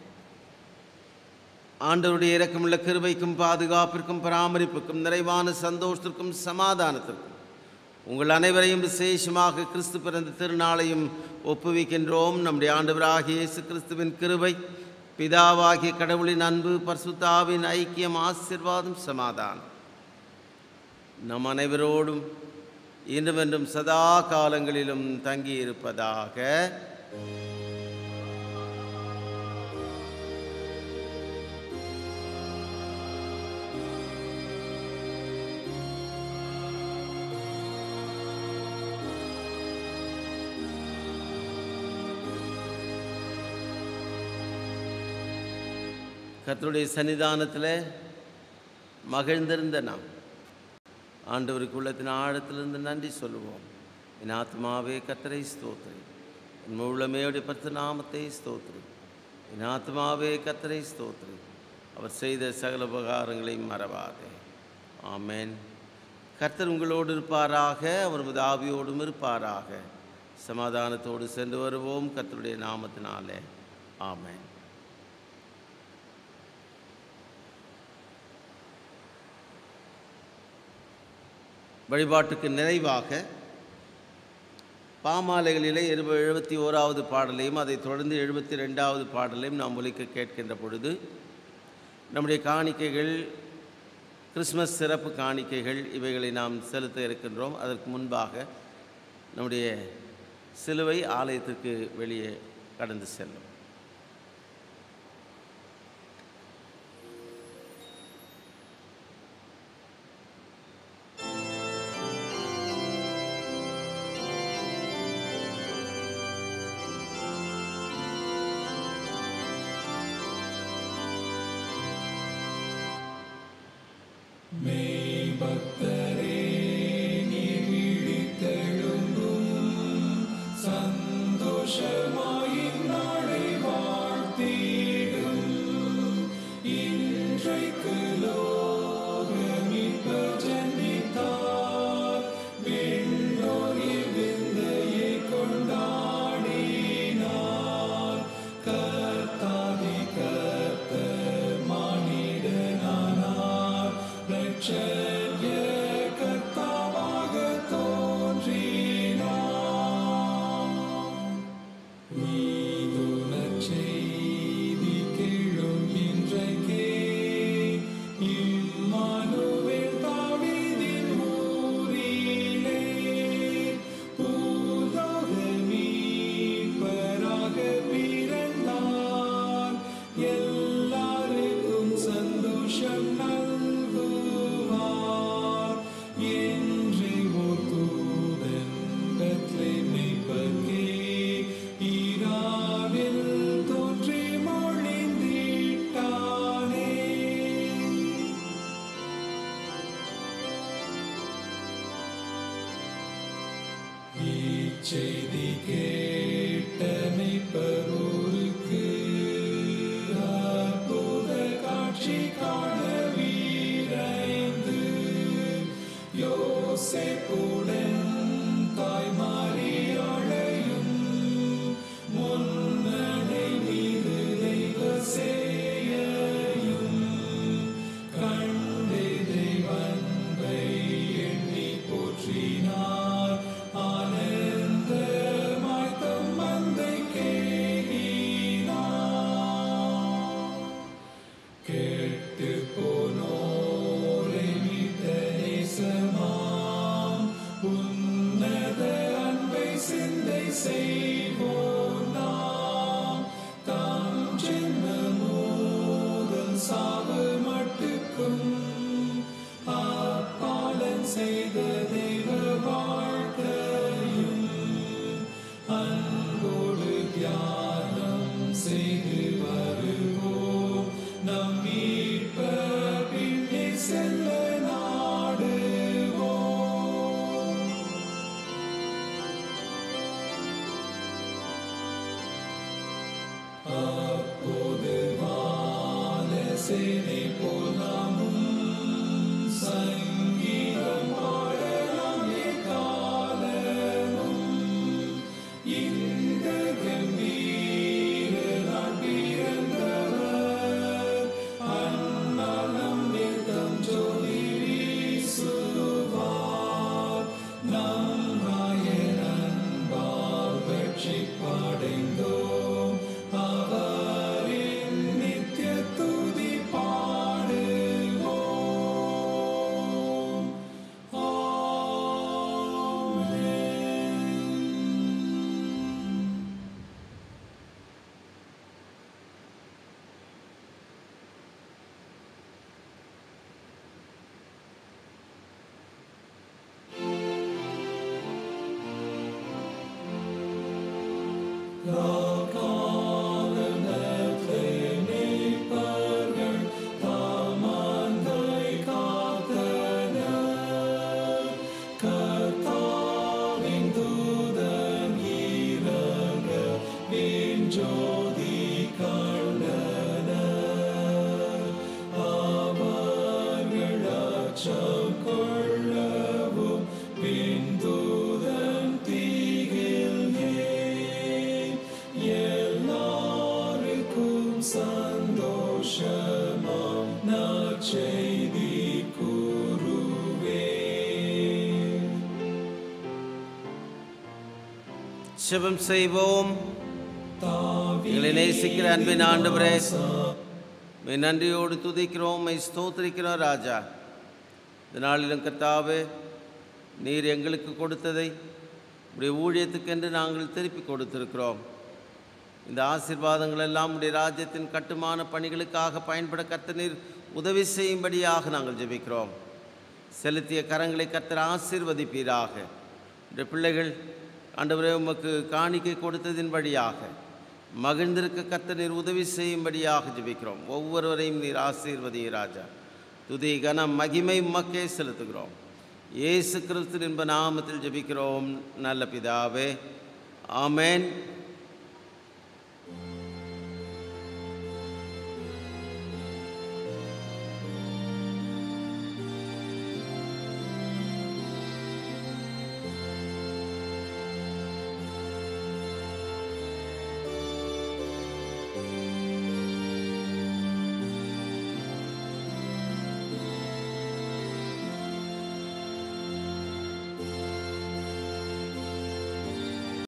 ஆண்டவருடைய இரக்கமுள்ள கிருபைக்கும் பாதுகாப்பிற்கும் பராமரிப்புக்கும் நிறைவான சந்தோஷத்திற்கும் சமாதானத்திற்கும் உங்கள் அனைவரையும் விசேஷமாக கிறிஸ்து பிறந்த திருநாளையும் ஒப்புவிக்கின்றோம் நம்முடைய ஆண்டவராகிய இயேசு கிறிஸ்துவின் கிருபை பிதாவாகிய கடவுளின் அன்பு பரிசுத்தாவின் ஐக்கியம் ஆசீர்வாதம் சமாதானம் நம் அனைவரோடும் இன்றுமென்றும் சதா காலங்களிலும் தங்கியிருப்பதாக கர்த்தருடைய சன்னிதானத்தில் மகிழ்ந்திருந்த நாம் ஆண்டவருக்கு உள்ளத்தின் ஆழத்திலிருந்து நன்றி சொல்லுவோம் என் ஆத்மாவே கத்தரை ஸ்தோத்திரி என் முழுமையோடைய பத்து நாமத்தை ஸ்தோத்திரி என் ஆத்மாவே கத்தரை ஸ்தோத்திரி அவர் செய்த சகல உபகாரங்களையும் மறவாதே ஆமென் கர்த்தர் உங்களோடு இருப்பாராக அவர் ஆவியோடும் இருப்பாராக சமாதானத்தோடு சென்று வருவோம் கர்த்தருடைய நாமத்தினாலே ஆமென் வழிபாட்டுக்கு நிறைவாக பாமாலைகளிலே எழுப எழுபத்தி ஓராவது பாடலையும் அதைத் தொடர்ந்து எழுபத்தி ரெண்டாவது பாடலையும் நாம் ஒலிக்க கேட்கின்ற பொழுது நம்முடைய காணிக்கைகள் கிறிஸ்மஸ் சிறப்பு காணிக்கைகள் இவைகளை நாம் செலுத்த இருக்கின்றோம் அதற்கு முன்பாக நம்முடைய சிலுவை ஆலயத்திற்கு வெளியே கடந்து செல்லும் மெய்பக்தரே நீர் விழித்தெழும்பும் சந்தோஷமாய் இந்நாளை வாழ்த்திடும் இன்றைக்கு லோகமிப்ப ஜன்னித்தார் விண்ணோர் இவ்விந்தையை கொண்டாடினார் கர்த்தாதி கர்த்தர் மானிடனானார் ரட்சண்ய கர்த்தாவாக தோன்றினார் ஈதுனற் செய்தி கேளும் இன்றைக்கே இம்மானுவேல் தாவீதின் ஊரிலே பூலோக மீட்பராக பிறந்தார் எல்லாருக்கும் சந்தோஷம் நல்குவார் என்று ஓர் தூதன் பெத்லெஹேம் மேய்ப்பர்க்கே ஈராவில் தோன்றி மொழிந்திட்டானே இச்செய்தி கேட்ட மெய்ப்பரூருக்கு அற்புத காட்சி காண வீரைந்து யோசேப்புடன் தாய் மாறியாளையும் முன்னடை மீது தெய்வ சேயையும் கண்டே தெய்வன்பை எண்ணி போற்றினார் ஆனந்தமாய் சந்தோஷமாம் நற்செய்தி கூறுவே செபம் செய்வோம் எங்களை நேசிக்கிற அன்பின் ஆண்டவரே மெய் நன்றியோடு துதிக்கிறோம் மெய் ஸ்தோத்திரிக்கிறோம் ராஜா இந்த நாளிலும் கர்த்தாவே நீர் எங்களுக்கு கொடுத்ததை உடைய ஊழியத்துக்கென்று நாங்கள் திருப்பி கொடுத்திருக்கிறோம் இந்த ஆசீர்வாதங்கள் எல்லாம் உடைய ராஜ்யத்தின் கட்டுமான பணிகளுக்காக பயன்பட கர்த்தர் நீர் உதவி செய்யும்படியாக நாங்கள் ஜெபிக்கிறோம் செலுத்திய கரங்களை கர்த்தர் ஆசீர்வதிப்பீராக இந்த பிள்ளைகள் ஆண்டவரே உமக்கு காணிக்கை கொடுத்ததின் வழியாக மகிழ்ந்திருக்க கர்த்தர் நீர் உதவி செய்யும்படியாக ஜெபிக்கிறோம் ஒவ்வொருவரையும் நீர் ஆசீர்வதிய ராஜா துதி கனம் மகிமை உமக்கே செலுத்துகிறோம் இயேசு கிறிஸ்து என்ப நாமத்தில் ஜெபிக்கிறோம் நல்ல பிதாவே ஆமென்